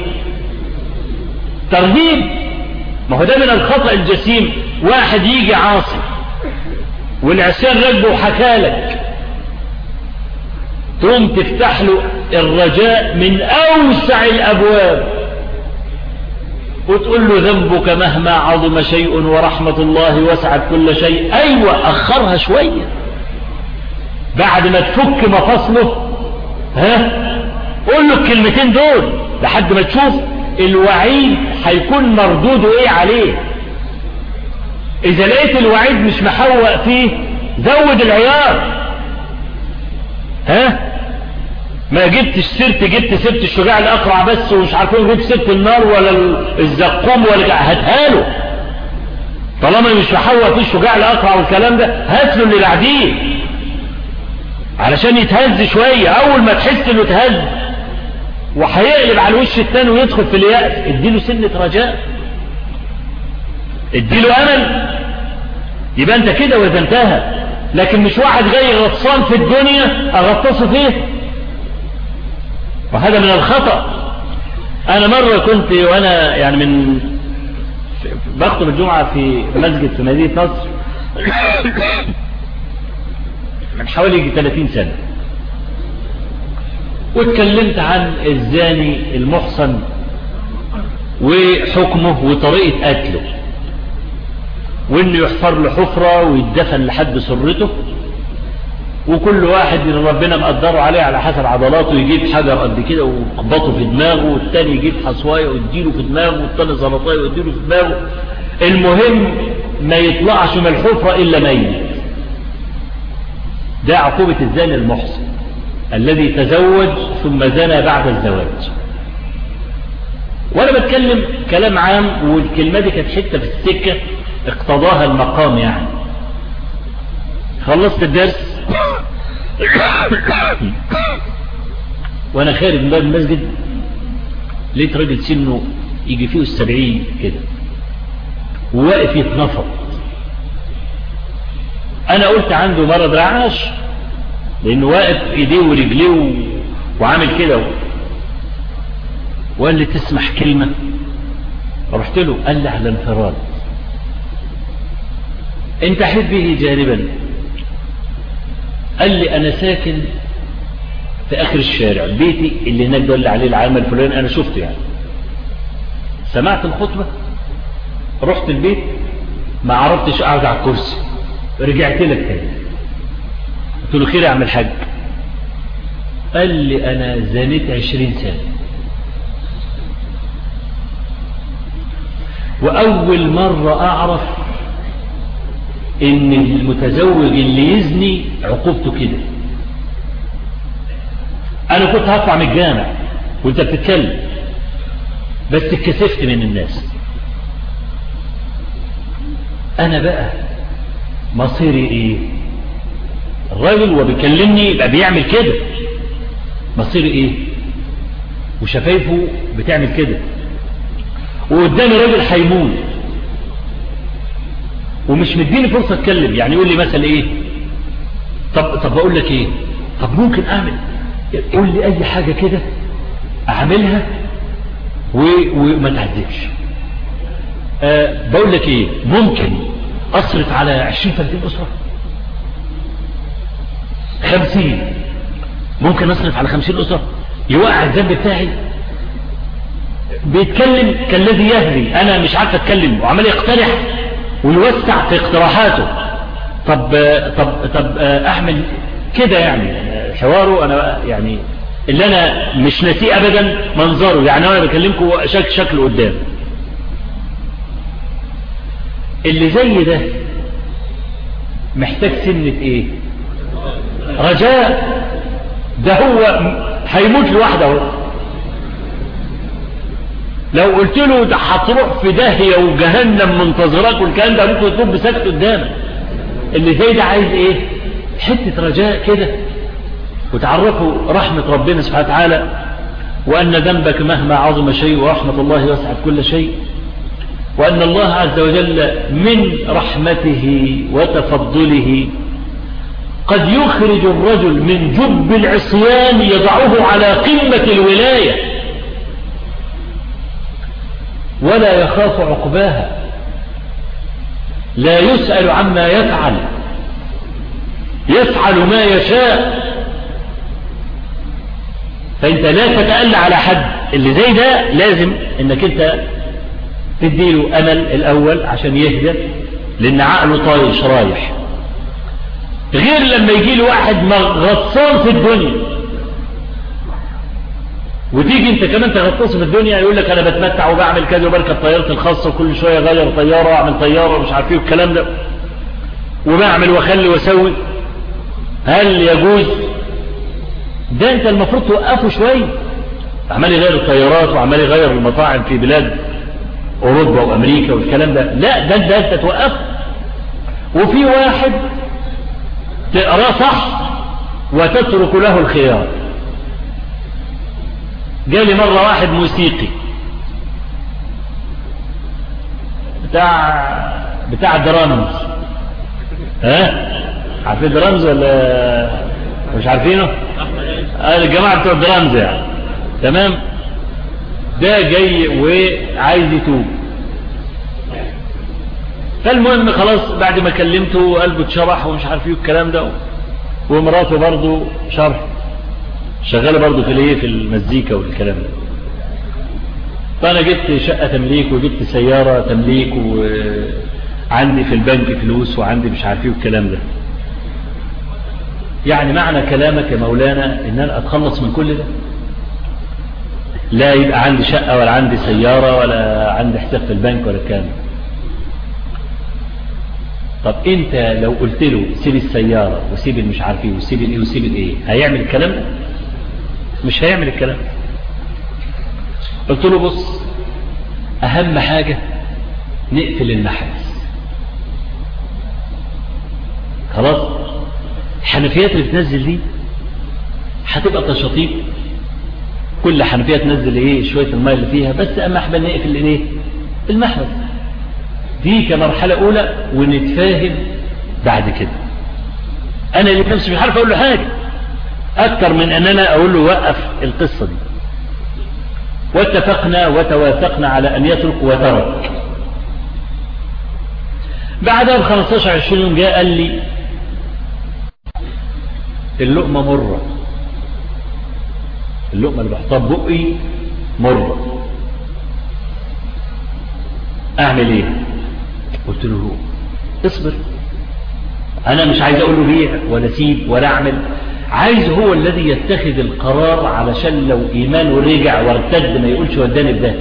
ترهيب ما هو ده من الخطأ الجسيم واحد يجي عاصي والعسير رجله وحكالك تقوم تفتح له الرجاء من أوسع الأبواب وتقول له ذنبك مهما عظم شيء ورحمة الله وسعت كل شيء أيوة أخرها شوية بعد ما تفك مفاصله ها قول له الكلمتين دول لحد ما تشوف الوعيد هيكون مردوده ايه عليه إذا لقيت الوعيد مش محوق فيه زود العيار ها ما جبتش سيرت جبت سيرة الشجاع الأقرع بس ومش عارفين جبت سيرة النار ولا الزقوم ولا هاتها له طالما مش محوق فيه الشجاع الأقرع والكلام ده هات له اللي بعديه علشان يتهز شوية أول ما تحس إنه اتهز وهيقلب على الوش التاني ويدخل في اليأس اديله سنة رجاء اديله امل يبقى انت كده واذا انتهى لكن مش واحد جاي غطسان في الدنيا اغطسه فيه وهذا من الخطأ انا مرة كنت وانا يعني من بخطب الجمعة في مسجد في مدينة نصر من حوالي 30 سنة واتكلمت عن الزاني المحصن وحكمه وطريقة قتله وانه يحفر له حفرة ويدفن لحد سرته وكل واحد من ربنا مقدره عليه على حسب عضلاته يجيب حجر قد كده ويخبطه في دماغه والتاني يجيب حصوايه ويديله في دماغه والتاني زلطايه ويديله في دماغه المهم ما يطلعش من الحفرة الا ميت ده عقوبة الزاني المحسن الذي تزوج ثم زنى بعد الزواج وانا بتكلم كلام عام والكلمة دي كانت حتة في السكة اقتضاها المقام يعني خلصت الدرس وانا خارج من باب المسجد لقيت راجل سنه يجي فيه السبعين كده وواقف يتنفض انا قلت عنده مرض رعاش لانه واقف ايديه ورجليه و... وعامل كده و... وقال لي تسمح كلمة رحت له قال لي على انفراد انت حد به جانبا قال لي انا ساكن في اخر الشارع بيتي اللي هناك دل عليه العالم الفلاني انا شفته يعني سمعت الخطبة رحت البيت ما عرفتش اقعد على الكرسي رجعت لك تاني قلت له خير يا عم الحاج قال لي انا زنيت عشرين سنة واول مرة اعرف ان المتزوج اللي يزني عقوبته كده انا كنت هطلع من الجامع وانت بتتكلم بس اتكسفت من الناس انا بقى مصيري ايه الراجل وبيكلمني يبقى بيعمل كده مصيري ايه وشفايفه بتعمل كده وقدامي راجل هيموت ومش مديني فرصة اتكلم يعني يقول لي مثلا ايه طب, طب بقول لك ايه طب ممكن اعمل قول لي اي حاجة كده اعملها و... وما تعذبش أه بقول لك ايه ممكن اصرف على عشرين ثلاثين اسرة خمسين ممكن اصرف على خمسين اسرة يوقع الذنب بتاعي بيتكلم كالذي يهري انا مش عارف اتكلم وعمال يقترح ويوسع في اقتراحاته طب طب طب احمل كده يعني حواره انا يعني اللي انا مش ناسيه ابدا منظره يعني انا بكلمكم شك شكله قدام اللي زي ده محتاج سنة ايه رجاء ده هو هيموت لوحده اهو لو قلت له ده هتروح في داهية وجهنم منتظرك والكلام ده ممكن يطب بسكت قدامك اللي زي ده عايز ايه حتة رجاء كده وتعرفوا رحمة ربنا سبحانه وتعالى وأن ذنبك مهما عظم شيء ورحمة الله وسعت كل شيء وأن الله عز وجل من رحمته وتفضله قد يخرج الرجل من جب العصيان يضعه على قمة الولاية ولا يخاف عقباها لا يسأل عما يفعل يفعل ما يشاء فانت لا تتألى على حد اللي زي ده لازم انك انت تديله امل الاول عشان يهدى لان عقله طايش رايح غير لما يجي له واحد غطسان في الدنيا وتيجي انت كمان تغطس في الدنيا يقول لك انا بتمتع وبعمل كذا وبركب طيارتي الخاصة وكل شوية اغير طيارة واعمل طيارة ومش عارف ايه والكلام ده وبعمل واخلي واسوي هل يجوز ده انت المفروض توقفه شوية عمال يغير الطيارات وعمال يغير المطاعم في بلاد اوروبا وامريكا والكلام ده لا ده ده انت توقفه وفي واحد تقراه صح وتترك له الخيار جالي مرة واحد موسيقي بتاع بتاع درامز ها عارفين درامز ولا مش عارفينه آه الجماعة بتوع درامز يعني تمام ده جاي وعايز يتوب فالمهم خلاص بعد ما كلمته قلبه اتشرح ومش عارف ايه الكلام ده ومراته برضه شرح شغالة برضه في الايه في المزيكا والكلام ده فانا جبت شقة تمليك وجبت سيارة تمليك وعندي في البنك فلوس وعندي مش عارف ايه والكلام ده يعني معنى كلامك يا مولانا ان انا اتخلص من كل ده لا يبقى عندي شقة ولا عندي سيارة ولا عندي حساب في البنك ولا الكلام ده طب انت لو قلت له سيب السيارة وسيب المش عارف ايه وسيب الايه وسيب الايه هيعمل الكلام ده مش هيعمل الكلام ده قلت له بص اهم حاجة نقفل المحبس خلاص الحنفيات اللي بتنزل دي هتبقى تشاطيب كل حنفية تنزل ايه شوية الماء اللي فيها بس اما احنا نقفل الايه المحبس دي كمرحلة اولى ونتفاهم بعد كده انا اللي نفسي مش عارف اقول له حاجة اكتر من ان انا اقول له وقف القصة دي واتفقنا وتوافقنا على ان يترك وترك بعدها ب 15 20 يوم جاء قال لي اللقمة مرة اللقمة اللي بحطها بقي مرة اعمل ايه قلت له اصبر انا مش عايز اقول له بيع ولا سيب ولا اعمل عايز هو الذي يتخذ القرار علشان لو ايمانه رجع وارتد ما يقولش وداني بده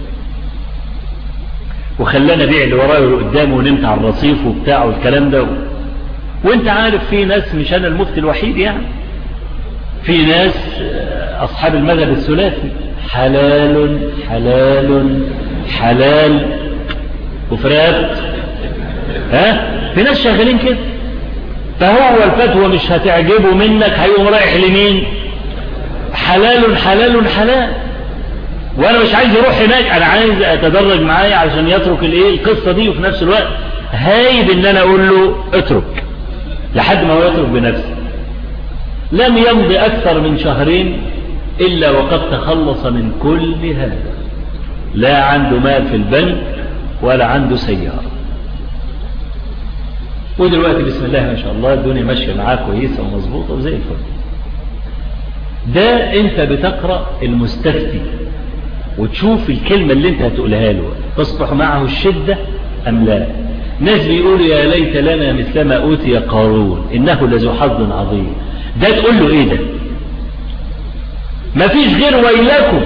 وخلانا بيع اللي ورايا واللي قدامه ونمت على الرصيف وبتاع والكلام ده و... وانت عارف في ناس مش انا المفتي الوحيد يعني في ناس اصحاب المذهب الثلاثي حلال حلال حلال وفرات ها في ناس شغالين كده فهو الفتوى مش هتعجبه منك هيقوم رايح لمين حلال حلال حلال وانا مش عايز يروح هناك انا عايز اتدرج معايا عشان يترك الايه القصه دي وفي نفس الوقت هايب ان انا اقول له اترك لحد ما هو يترك بنفسه لم يمضي اكثر من شهرين الا وقد تخلص من كل هذا لا عنده مال في البنك ولا عنده سياره ودلوقتي بسم الله ما شاء الله الدنيا ماشيه معاه كويسه ومظبوطه وزي الفل ده انت بتقرا المستفتي وتشوف الكلمه اللي انت هتقولها له تصبح معه الشده ام لا ناس بيقولوا يا ليت لنا مثل ما اوتي قارون انه لذو حظ عظيم ده تقول له ايه ده مفيش غير ويلكم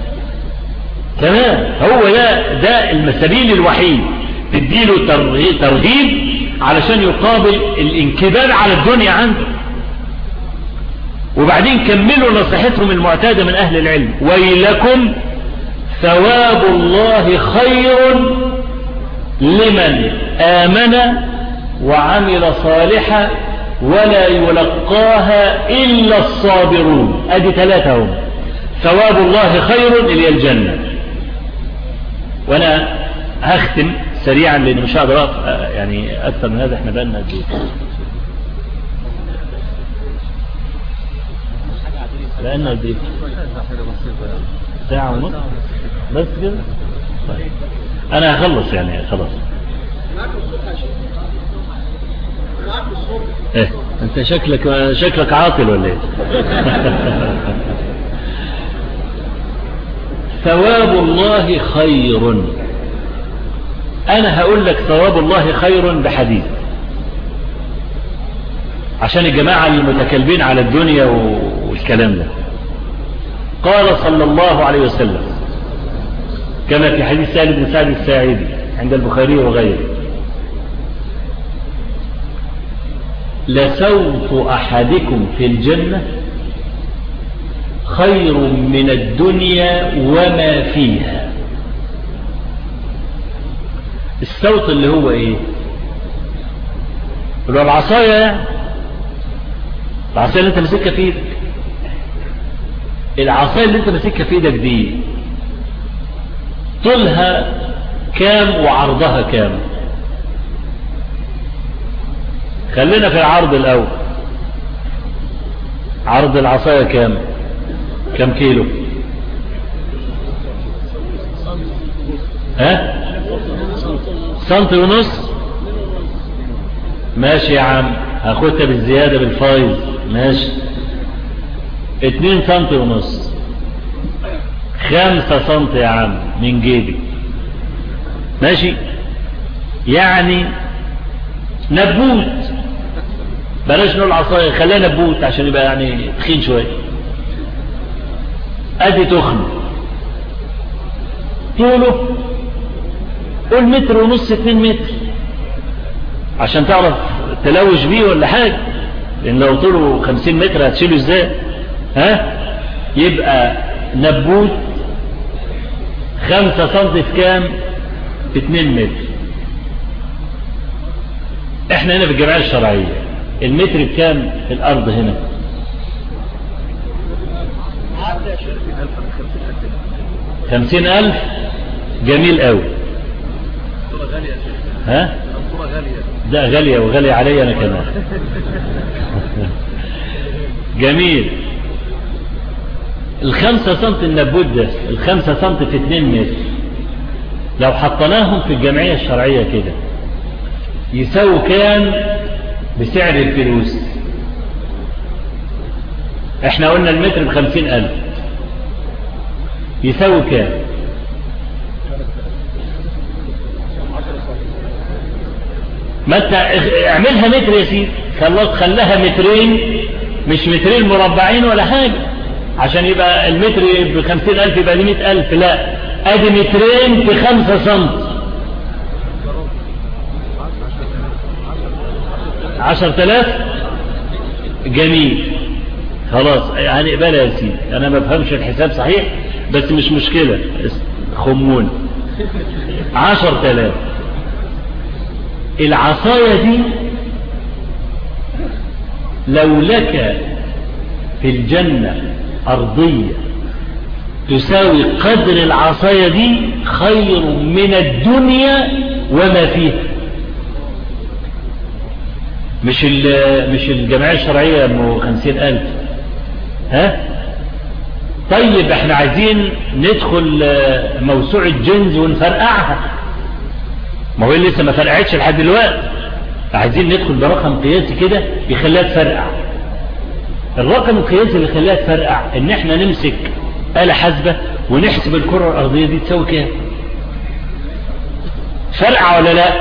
تمام هو ده ده السبيل الوحيد تديله ترغيب علشان يقابل الانكبار على الدنيا عنده وبعدين كملوا نصيحتهم المعتادة من أهل العلم ويلكم ثواب الله خير لمن آمن وعمل صالحا ولا يلقاها إلا الصابرون أدي ثلاثة هم ثواب الله خير إلى الجنة وأنا هختم سريعا لان مش هقدر يعني اكثر من هذا احنا بقالنا قد ايه بقالنا قد ايه ساعة ونص بس كده طيب انا هخلص يعني خلاص ايه انت شكلك شكلك عاطل ولا ايه ثواب الله خير انا هقول لك ثواب الله خير بحديث عشان الجماعة المتكلمين على الدنيا والكلام ده قال صلى الله عليه وسلم كما في حديث سالم بن سعد الساعدي عند البخاري وغيره لسوف أحدكم في الجنة خير من الدنيا وما فيها الصوت اللي هو ايه اللي هو العصاية يعني العصاية اللي انت ماسكها في ايدك العصاية اللي انت ماسكها في ايدك دي طولها كام وعرضها كام خلينا في العرض الاول عرض العصاية كام كم كيلو ها سنتي ونص ماشي يا عم هاخدها بالزيادة بالفايز ماشي اتنين سنتي ونص خمسة سنتي يا عم من جيبي ماشي يعني نبوت بلاش نقول عصاية خلينا نبوت عشان يبقى يعني تخين شوية ادي تخن طوله قول متر ونص اتنين متر عشان تعرف تلوش بيه ولا حاجة لان لو طوله خمسين متر هتشيله ازاي ها يبقى نبوت خمسة سنتي في كام في اتنين متر احنا هنا في الجمعية الشرعية المتر بكام في الارض هنا خمسين الف جميل قوي ها ده غالية وغالية علي انا كمان جميل الخمسة سنت النبوت ده الخمسة سنت في اتنين متر لو حطناهم في الجمعية الشرعية كده يساوي كام بسعر الفلوس احنا قلنا المتر بخمسين الف يساوي كام ما انت اعملها متر يا سيدي خلاص خلاها مترين مش مترين مربعين ولا حاجة عشان يبقى المتر بخمسين الف يبقى دي مئة الف لا ادي مترين في خمسة سنت عشر تلاف جميل خلاص يعني اقبلها يا سيدي انا ما بفهمش الحساب صحيح بس مش مشكلة خمون عشر تلاف العصاية دي لو لك في الجنة أرضية تساوي قدر العصاية دي خير من الدنيا وما فيها مش مش الجمعية الشرعية ام خمسين ألف ها طيب احنا عايزين ندخل موسوعة جنز ونفرقعها ما هو لسه ما فرقعتش لحد دلوقتي عايزين ندخل برقم قياسي كده يخليها تفرقع الرقم القياسي اللي يخليها تفرقع ان احنا نمسك آلة حاسبة ونحسب الكرة الأرضية دي تساوي كام فرقع ولا لا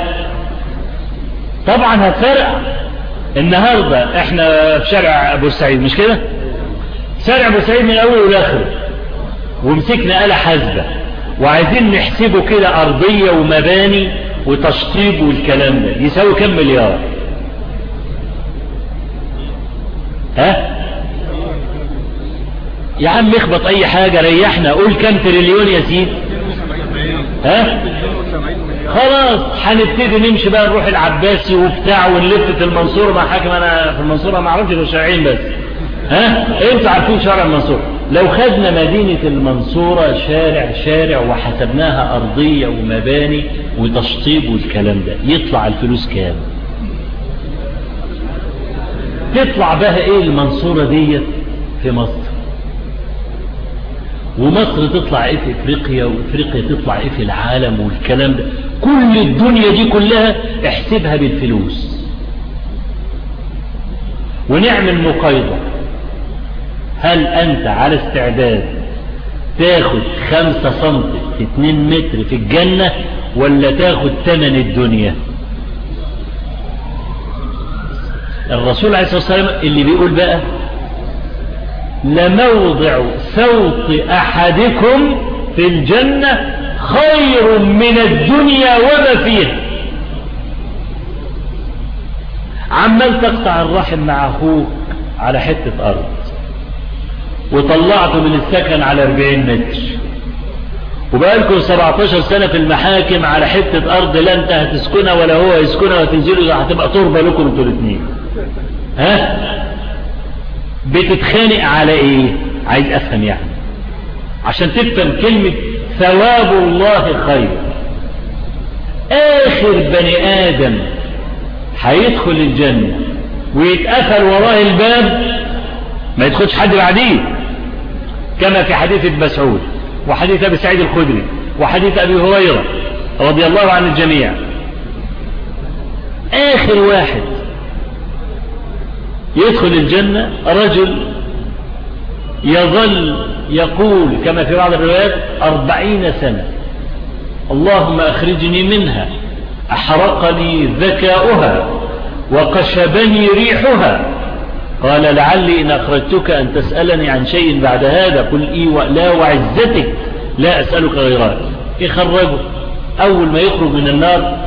طبعا هتفرقع النهاردة احنا في شارع بورسعيد مش كده شارع بورسعيد من الاول والاخر ومسكنا آلة حاسبة وعايزين نحسبه كده ارضية ومباني وتشطيب والكلام ده يساوي كم مليار ها يا عم اخبط اي حاجة ريحنا قول كم تريليون يا سيدي ها خلاص هنبتدي نمشي بقى نروح العباسي وبتاع ونلف في المنصورة مع حاكم انا في المنصورة ما اعرفش غير شارعين بس ها انتوا عارفين شارع المنصورة لو خدنا مدينة المنصورة شارع شارع وحسبناها ارضية ومباني وتشطيب والكلام ده يطلع الفلوس كام تطلع بها ايه المنصورة ديت في مصر ومصر تطلع ايه في افريقيا وافريقيا تطلع ايه في العالم والكلام ده كل الدنيا دي كلها احسبها بالفلوس ونعمل مقايضة هل انت على استعداد تاخد خمسة سنتي في اتنين متر في الجنة ولا تاخد تمن الدنيا الرسول عليه الصلاة والسلام اللي بيقول بقى لموضع سوط أحدكم في الجنة خير من الدنيا وما فيها عمال تقطع الرحم مع أخوك على حتة أرض وطلعته من السكن على 40 متر وبقالكم 17 سنة في المحاكم على حتة أرض لا أنت هتسكنها ولا هو يسكنها وتنزلوا هتبقى تربة لكم انتوا الاثنين ها بتتخانق على ايه عايز افهم يعني عشان تفهم كلمة ثواب الله خير اخر بني ادم هيدخل الجنة ويتقفل وراه الباب ما يدخلش حد بعديه كما في حديث ابن مسعود وحديث ابي سعيد الخدري وحديث ابي هريرة رضي الله عن الجميع اخر واحد يدخل الجنة رجل يظل يقول كما في بعض الروايات أربعين سنة اللهم أخرجني منها أحرقني ذكاؤها وقشبني ريحها قال لعلي إن أخرجتك أن تسألني عن شيء بعد هذا قل إي لا وعزتك لا أسألك غيرها يخرجه أول ما يخرج من النار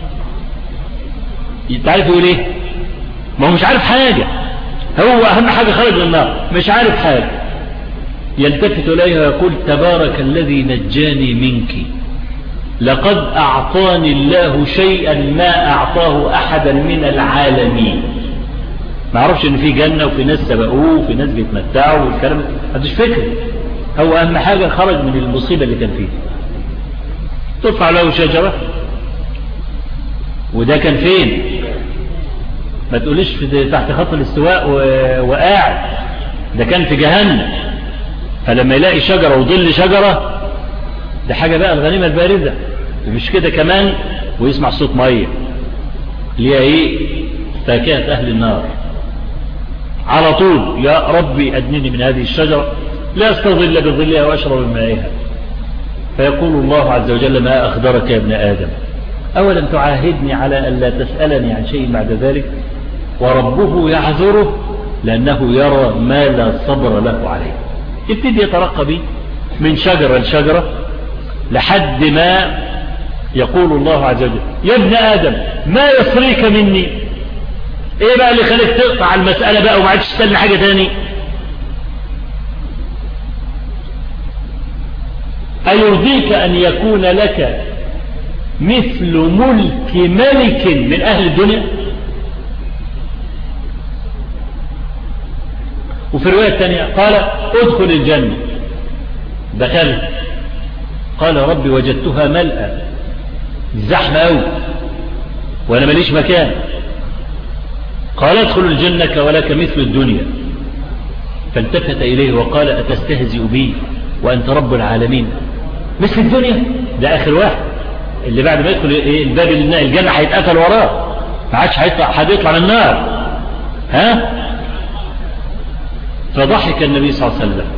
تعرف يقول إيه ما هو مش عارف حاجة هو أهم حاجة خرج من النار مش عارف حاجة يلتفت إليها ويقول تبارك الذي نجاني منك لقد أعطاني الله شيئا ما أعطاه أحدا من العالمين ما عرفش ان في جنة وفي ناس سبقوه وفي ناس بيتمتعوا والكلام هذا فكر هو أهم حاجة خرج من المصيبة اللي كان فيها ترفع له شجرة وده كان فين ما تقوليش في تحت خط الاستواء وقاعد ده كان في جهنم فلما يلاقي شجرة وظل شجرة ده حاجة بقى الغنيمة الباردة مش كده كمان ويسمع صوت مية اللي هي ايه فاكهة اهل النار على طول يا ربي ادنني من هذه الشجرة لا استظل بظلها واشرب من مائها فيقول الله عز وجل ما اخدرك يا ابن ادم أولم تعاهدني على أن لا تسألني عن شيء بعد ذلك وربه يعذره لأنه يرى ما لا صبر له عليه يبتدي يترقى به من شجرة لشجرة لحد ما يقول الله عز وجل يا ابن آدم ما يصريك مني ايه بقى اللي خليك تقطع المسألة بقى وما عادش تستنى حاجة تاني أيرضيك أن يكون لك مثل ملك ملك من أهل الدنيا وفي الرواية الثانية قال ادخل الجنة دخل قال ربي وجدتها ملأة زحمة أوي وأنا ماليش مكان قال ادخل الجنة ولك مثل الدنيا فالتفت إليه وقال أتستهزئ بي وأنت رب العالمين مثل الدنيا ده آخر واحد اللي بعد ما يدخل الباب الجنة هيتقتل وراه ما عادش حد يطلع من النار ها فضحك النبي صلى الله عليه وسلم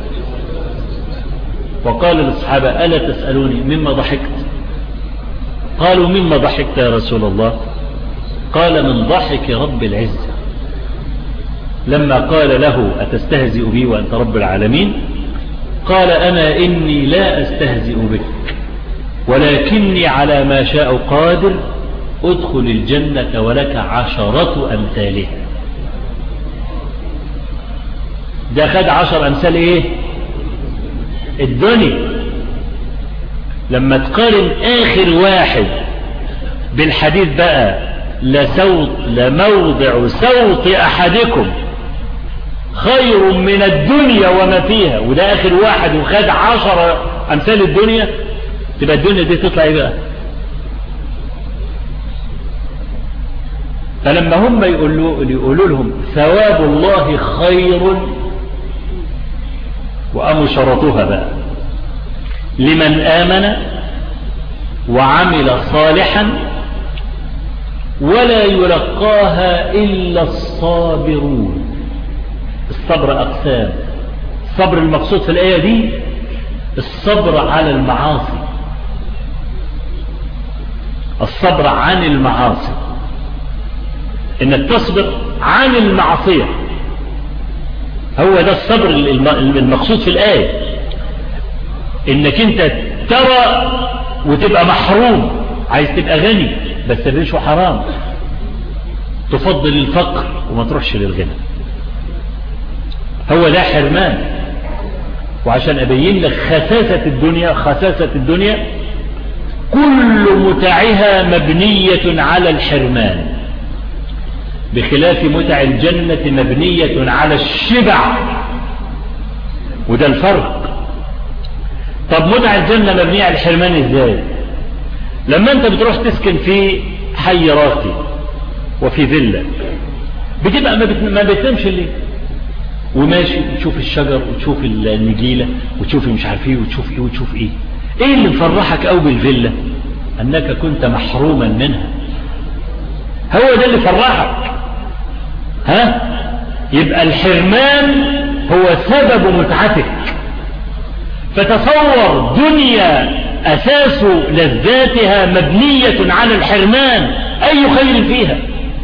وقال للصحابة ألا تسألوني مما ضحكت قالوا مما ضحكت يا رسول الله قال من ضحك رب العزة لما قال له أتستهزئ بي وأنت رب العالمين قال أنا إني لا أستهزئ بك ولكني على ما شاء قادر ادخل الجنة ولك عشرة أمثالها ده خد عشر أمثال إيه الدنيا لما تقارن آخر واحد بالحديث بقى لسوط لموضع سوط أحدكم خير من الدنيا وما فيها وده آخر واحد وخد عشر أمثال الدنيا تبقى الدنيا دي تطلع ايه بقى فلما هم يقولوا, يقولوا لهم ثواب الله خير وقاموا شرطوها بقى لمن آمن وعمل صالحا ولا يلقاها إلا الصابرون الصبر أقسام الصبر المقصود في الآية دي الصبر على المعاصي الصبر عن المعاصي انك تصبر عن المعصية هو ده الصبر المقصود في الآية انك انت ترى وتبقى محروم عايز تبقى غني بس الرشوة حرام تفضل الفقر وما تروحش للغنى هو ده حرمان وعشان أبين لك خساسة الدنيا خساسة الدنيا كل متعها مبنية على الحرمان بخلاف متع الجنة مبنية على الشبع وده الفرق طب متع الجنة مبنية على الحرمان ازاي لما انت بتروح تسكن في حي راقي وفي فيلا بتبقى ما بتنامش الليل وماشي وتشوف الشجر وتشوف النجيلة وتشوف مش عارف ايه وتشوف ايه وتشوف ايه ايه اللي مفرحك او بالفيلا انك كنت محروما منها هو ده اللي فرحك ها يبقى الحرمان هو سبب متعتك فتصور دنيا أساس لذاتها مبنية على الحرمان أي خير فيها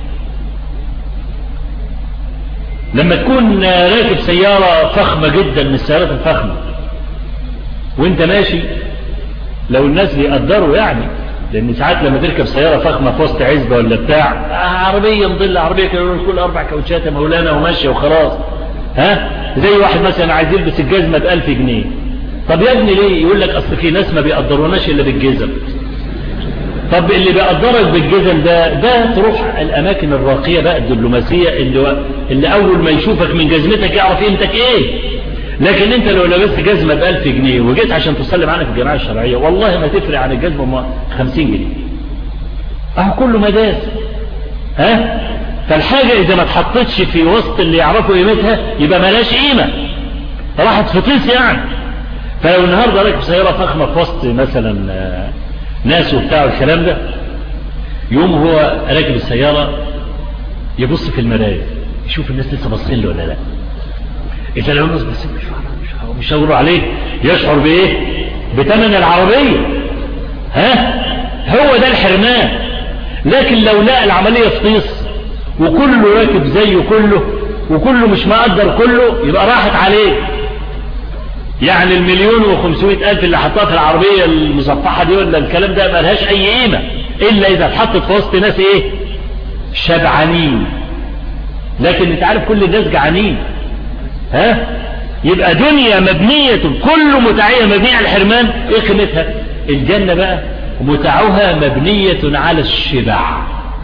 لما تكون راكب سيارة فخمة جدا من السيارات الفخمة وانت ماشي لو الناس بيقدروا يعني لان ساعات لما تركب سيارة فخمة في وسط عزبة ولا بتاع عربية مضلة عربية كل اربع كاوتشات يا مولانا وماشية وخلاص ها زي واحد مثلا عايز يلبس الجزمة بألف جنيه طب يا ابني ليه يقول لك اصل في ناس ما بيقدروناش الا بالجزم طب اللي بيقدرك بالجزم ده ده تروح الاماكن الراقية بقى الدبلوماسية اللي, اللي اول ما يشوفك من جزمتك يعرف قيمتك ايه لكن انت لو لبست جزمة بألف جنيه وجيت عشان تصلي معانا في الجماعة الشرعية والله ما تفرق عن الجزمة خمسين جنيه اهو كله مداس ها فالحاجة اذا ما اتحطتش في وسط اللي يعرفوا قيمتها يبقى ملاش قيمة راحت في طيس يعني فلو النهاردة راكب سيارة فخمة في وسط مثلا ناس وبتاع الكلام ده يوم هو راكب السيارة يبص في المراية يشوف الناس لسه باصين له ولا لا إذا لو الناس بس مش هيقولوا عليه يشعر بإيه بثمن العربية ها هو ده الحرمان لكن لو لقى العملية في طيس وكله راكب زيه كله وكله مش مقدر كله يبقى راحت عليه يعني المليون وخمسمائة ألف اللي حطها في العربية المصفحة دي ولا الكلام ده ما لهاش أي قيمة إلا إذا اتحطت في وسط ناس إيه شبعانين لكن انت عارف كل الناس جعانين ها يبقى دنيا مبنية كل متعية مبنية على الحرمان ايه قيمتها الجنة بقى متعها مبنية على الشبع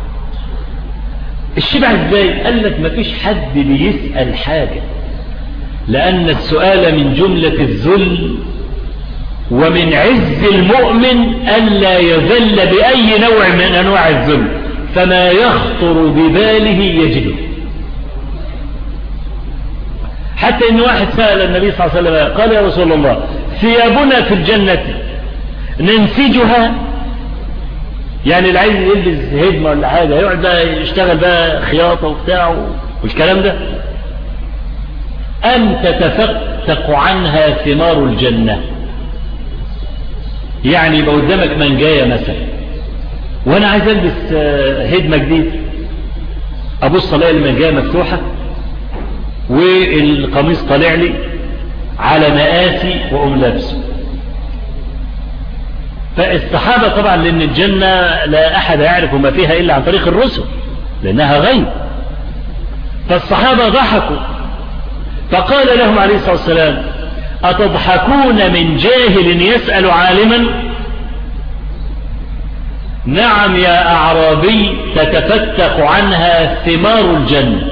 الشبع ازاي قال لك مفيش حد بيسأل حاجة لأن السؤال من جملة الذل ومن عز المؤمن ألا يذل بأي نوع من أنواع الذل فما يخطر بباله يجده حتى ان واحد سأل النبي صلى الله عليه وسلم قال يا رسول الله ثيابنا في الجنة ننسجها يعني اللي عايز يلبس هدمة ولا حاجة يقعد بقى يشتغل بقى خياطة وبتاع والكلام ده أم تتفتق عنها ثمار الجنة يعني يبقى قدامك منجاية مثلا وانا عايز البس هدمة جديد ابص الاقي المنجاية مفتوحة والقميص طالع لي على مقاسي واقوم لابسه فالصحابة طبعا لان الجنة لا احد يعرف ما فيها الا عن طريق الرسل لانها غيب فالصحابة ضحكوا فقال لهم عليه الصلاة والسلام أتضحكون من جاهل يسأل عالما نعم يا أعرابي تتفتق عنها ثمار الجنة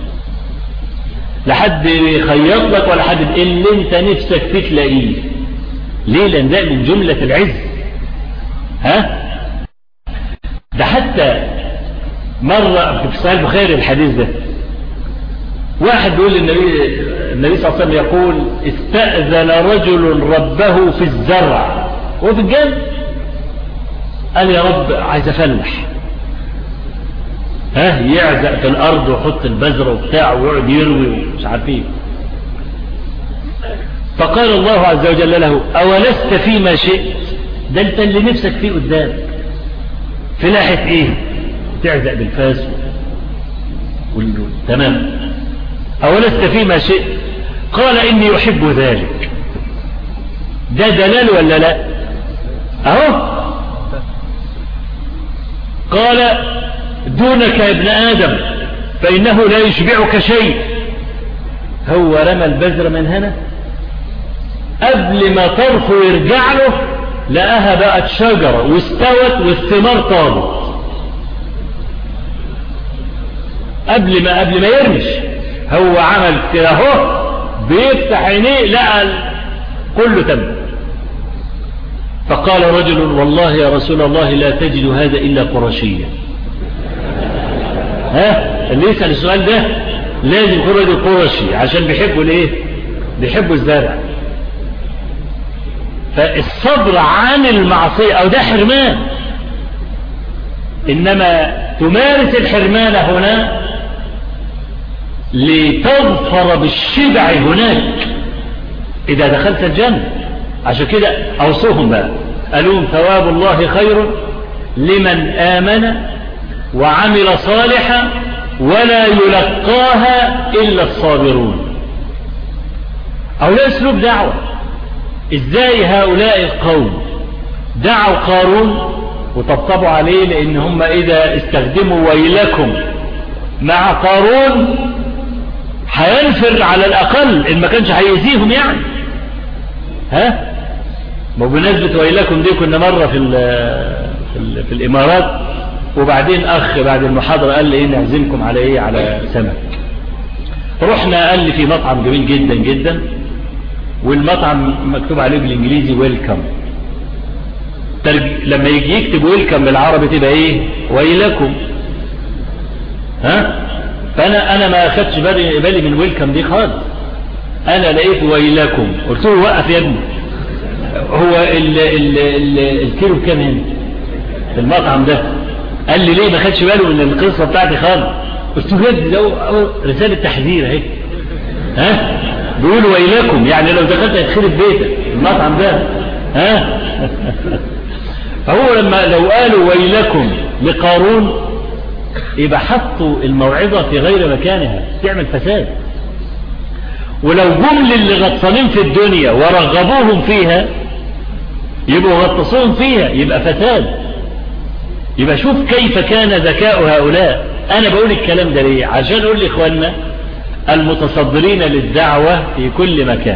لحد يخيط لك ولا حد اللي انت نفسك فيه تلاقيه ليه لان ده من جملة العز ها ده حتى مرة في صحيح البخاري الحديث ده واحد بيقول للنبي النبي صلى الله عليه وسلم يقول استأذن رجل ربه في الزرع هو في الجنة قال يا رب عايز افلح ها يعزق في الارض ويحط البذرة وبتاع ويقعد يروي ومش عارف ايه فقال الله عز وجل له اولست فيما شئت ده انت اللي نفسك فيه قدام فلاحة ايه تعزق بالفاس تمام أولست فيما شئت قال إني أحب ذلك ده دلال ولا لا أهو قال دونك يا ابن آدم فإنه لا يشبعك شيء هو رمى البذر من هنا قبل ما طرفه يرجع له لقاها بقت شجرة واستوت والثمار طابت قبل ما قبل ما يرمش هو عمل كده اهو بيفتح عينيه لقى كله تم فقال رجل والله يا رسول الله لا تجد هذا إلا قرشيا ها اللي يسأل السؤال ده لازم يكون رجل قرشي عشان بيحبوا الايه بيحبوا الزرع فالصبر عن المعصية او ده حرمان انما تمارس الحرمان هنا لتظفر بالشبع هناك اذا دخلت الجنة عشان كده اوصوهم بقى قالوا ثواب الله خير لمن آمن وعمل صالحا ولا يلقاها إلا الصابرون هؤلاء اسلوب دعوة ازاي هؤلاء القوم دعوا قارون وطبطبوا عليه لان هم اذا استخدموا ويلكم مع قارون هينفر على الاقل ان ما كانش هيأذيهم يعني ها وبمناسبة ويلكم دي كنا مرة في ال في, ال في الامارات وبعدين اخ بعد المحاضرة قال لي ايه نعزمكم على ايه على سمك رحنا قال لي في مطعم جميل جدا جدا والمطعم مكتوب عليه بالانجليزي ويلكم ترج... لما يجي يكتب ويلكم بالعربي تبقى ايه ويلكم ها فانا انا ما اخدش بالي, بالي من ويلكم دي خالص انا لقيت ويلكم قلت له وقف يا ابني هو ال ال ال الكيلو بكام هنا في المطعم ده قال لي ليه ما خدش باله من القصه بتاعتي خالص قلت له يا ده رساله تحذير اهي ها بيقول ويلكم يعني لو دخلت هتخرب بيتك المطعم ده ها فهو لما لو قالوا ويلكم لقارون يبقى حطوا الموعظة في غير مكانها تعمل فساد ولو جم اللي غطسانين في الدنيا ورغبوهم فيها يبقوا غطسوهم فيها يبقى فساد يبقى شوف كيف كان ذكاء هؤلاء انا بقول الكلام ده ليه عشان اقول لاخواننا المتصدرين للدعوة في كل مكان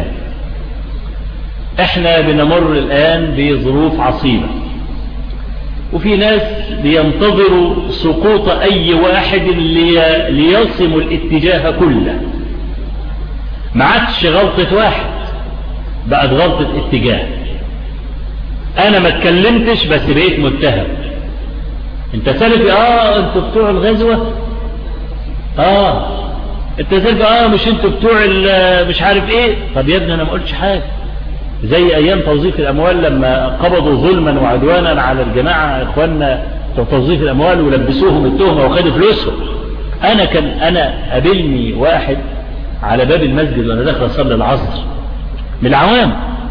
احنا بنمر الان بظروف عصيبة وفي ناس بينتظروا سقوط اي واحد لي ليصم الاتجاه كله ما عادش غلطة واحد بقت غلطة اتجاه انا ما اتكلمتش بس بقيت متهم انت سلفي اه انتوا بتوع الغزوة اه انت سلفي اه مش انتوا بتوع مش عارف ايه طب يا ابني انا ما قلتش حاجة زي ايام توظيف الاموال لما قبضوا ظلما وعدوانا على الجماعة اخواننا بتوع توظيف الاموال ولبسوهم التهمة وخدوا فلوسهم انا كان انا قابلني واحد على باب المسجد وانا داخل اصلي العصر من العوام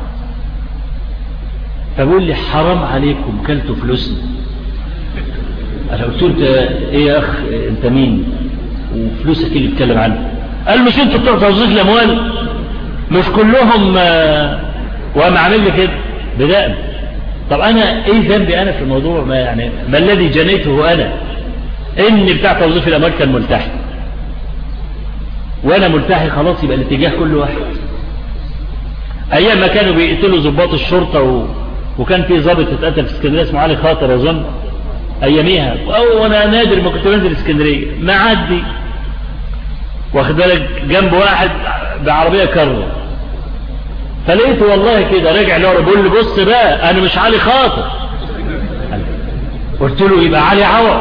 فبقول لي حرام عليكم كلتوا فلوسنا انا قلت له انت ايه يا اخ انت مين وفلوسك اللي بتكلم عنها قال مش انتوا بتوع توظيف الاموال مش كلهم وما عامل لي كده بدأ طب انا ايه ذنبي انا في الموضوع ما يعني ما الذي جنيته انا ان بتاع توظيف الاموال كان ملتحي وانا ملتحي خلاص يبقى الاتجاه كل واحد ايام ما كانوا بيقتلوا ضباط الشرطة و... وكان في ضابط اتقتل في اسكندريه اسمه علي خاطر اظن اياميها او وانا نادر ما كنت بنزل اسكندريه معدي واخد بالك جنب واحد بعربيه كره فلقيته والله كده رجع لورا بيقول لي بص بقى انا مش علي خاطر قلت له يبقى علي عوض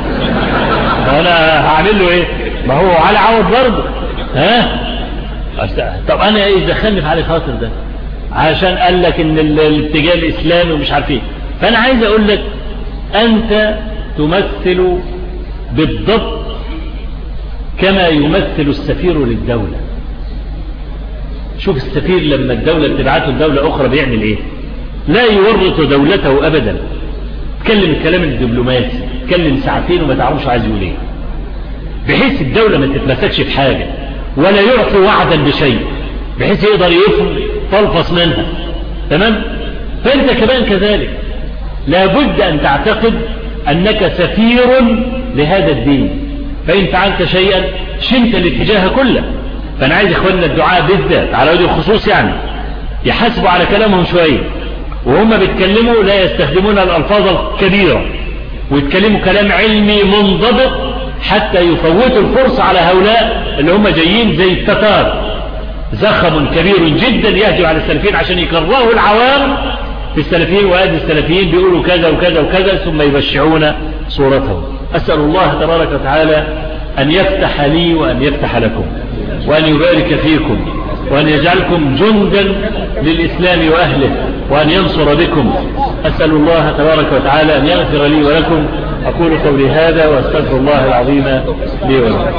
انا هعمل له ايه ما هو علي عوض برضه ها طب انا ايه دخلني في علي خاطر ده عشان قال لك ان الاتجاه الاسلامي ومش عارف ايه فانا عايز اقول لك انت تمثل بالضبط كما يمثل السفير للدولة شوف السفير لما الدولة بتبعته لدولة اخرى بيعمل ايه لا يورط دولته ابدا تكلم الكلام الدبلوماسي تكلم ساعتين وما تعرفش عايز يقول ايه بحيث الدولة ما تتمسكش في حاجة ولا يعطي وعدا بشيء بحيث يقدر يفلفص منها تمام فانت كمان كذلك لابد ان تعتقد انك سفير لهذا الدين فان فعلت شيئا شنت الاتجاه كله فانا عايز اخواننا الدعاء بالذات على وجه الخصوص يعني يحاسبوا على كلامهم شوية وهم بيتكلموا لا يستخدمون الالفاظ الكبيرة ويتكلموا كلام علمي منضبط حتى يفوتوا الفرصة على هؤلاء اللي هم جايين زي التتار زخم كبير جدا يهجم على السلفيين عشان يكرهوا العوام في السلفيين وادي السلفيين بيقولوا كذا وكذا وكذا ثم يبشعون صورتهم أسأل الله تبارك وتعالى أن يفتح لي وأن يفتح لكم وأن يبارك فيكم وأن يجعلكم جندا للإسلام وأهله وأن ينصر بكم أسأل الله تبارك وتعالى أن يغفر لي ولكم أقول قولي هذا وأستغفر الله العظيم لي ولكم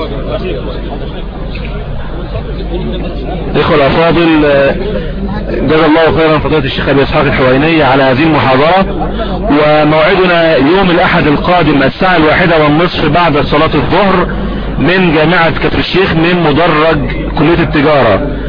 إخوة الأفاضل جزا الله خيرا فضيلة الشيخ أبي إسحاق الحويني على هذه المحاضرة وموعدنا يوم الأحد القادم الساعة الواحدة والنصف بعد صلاة الظهر من جامعة كفر الشيخ من مدرج كلية التجارة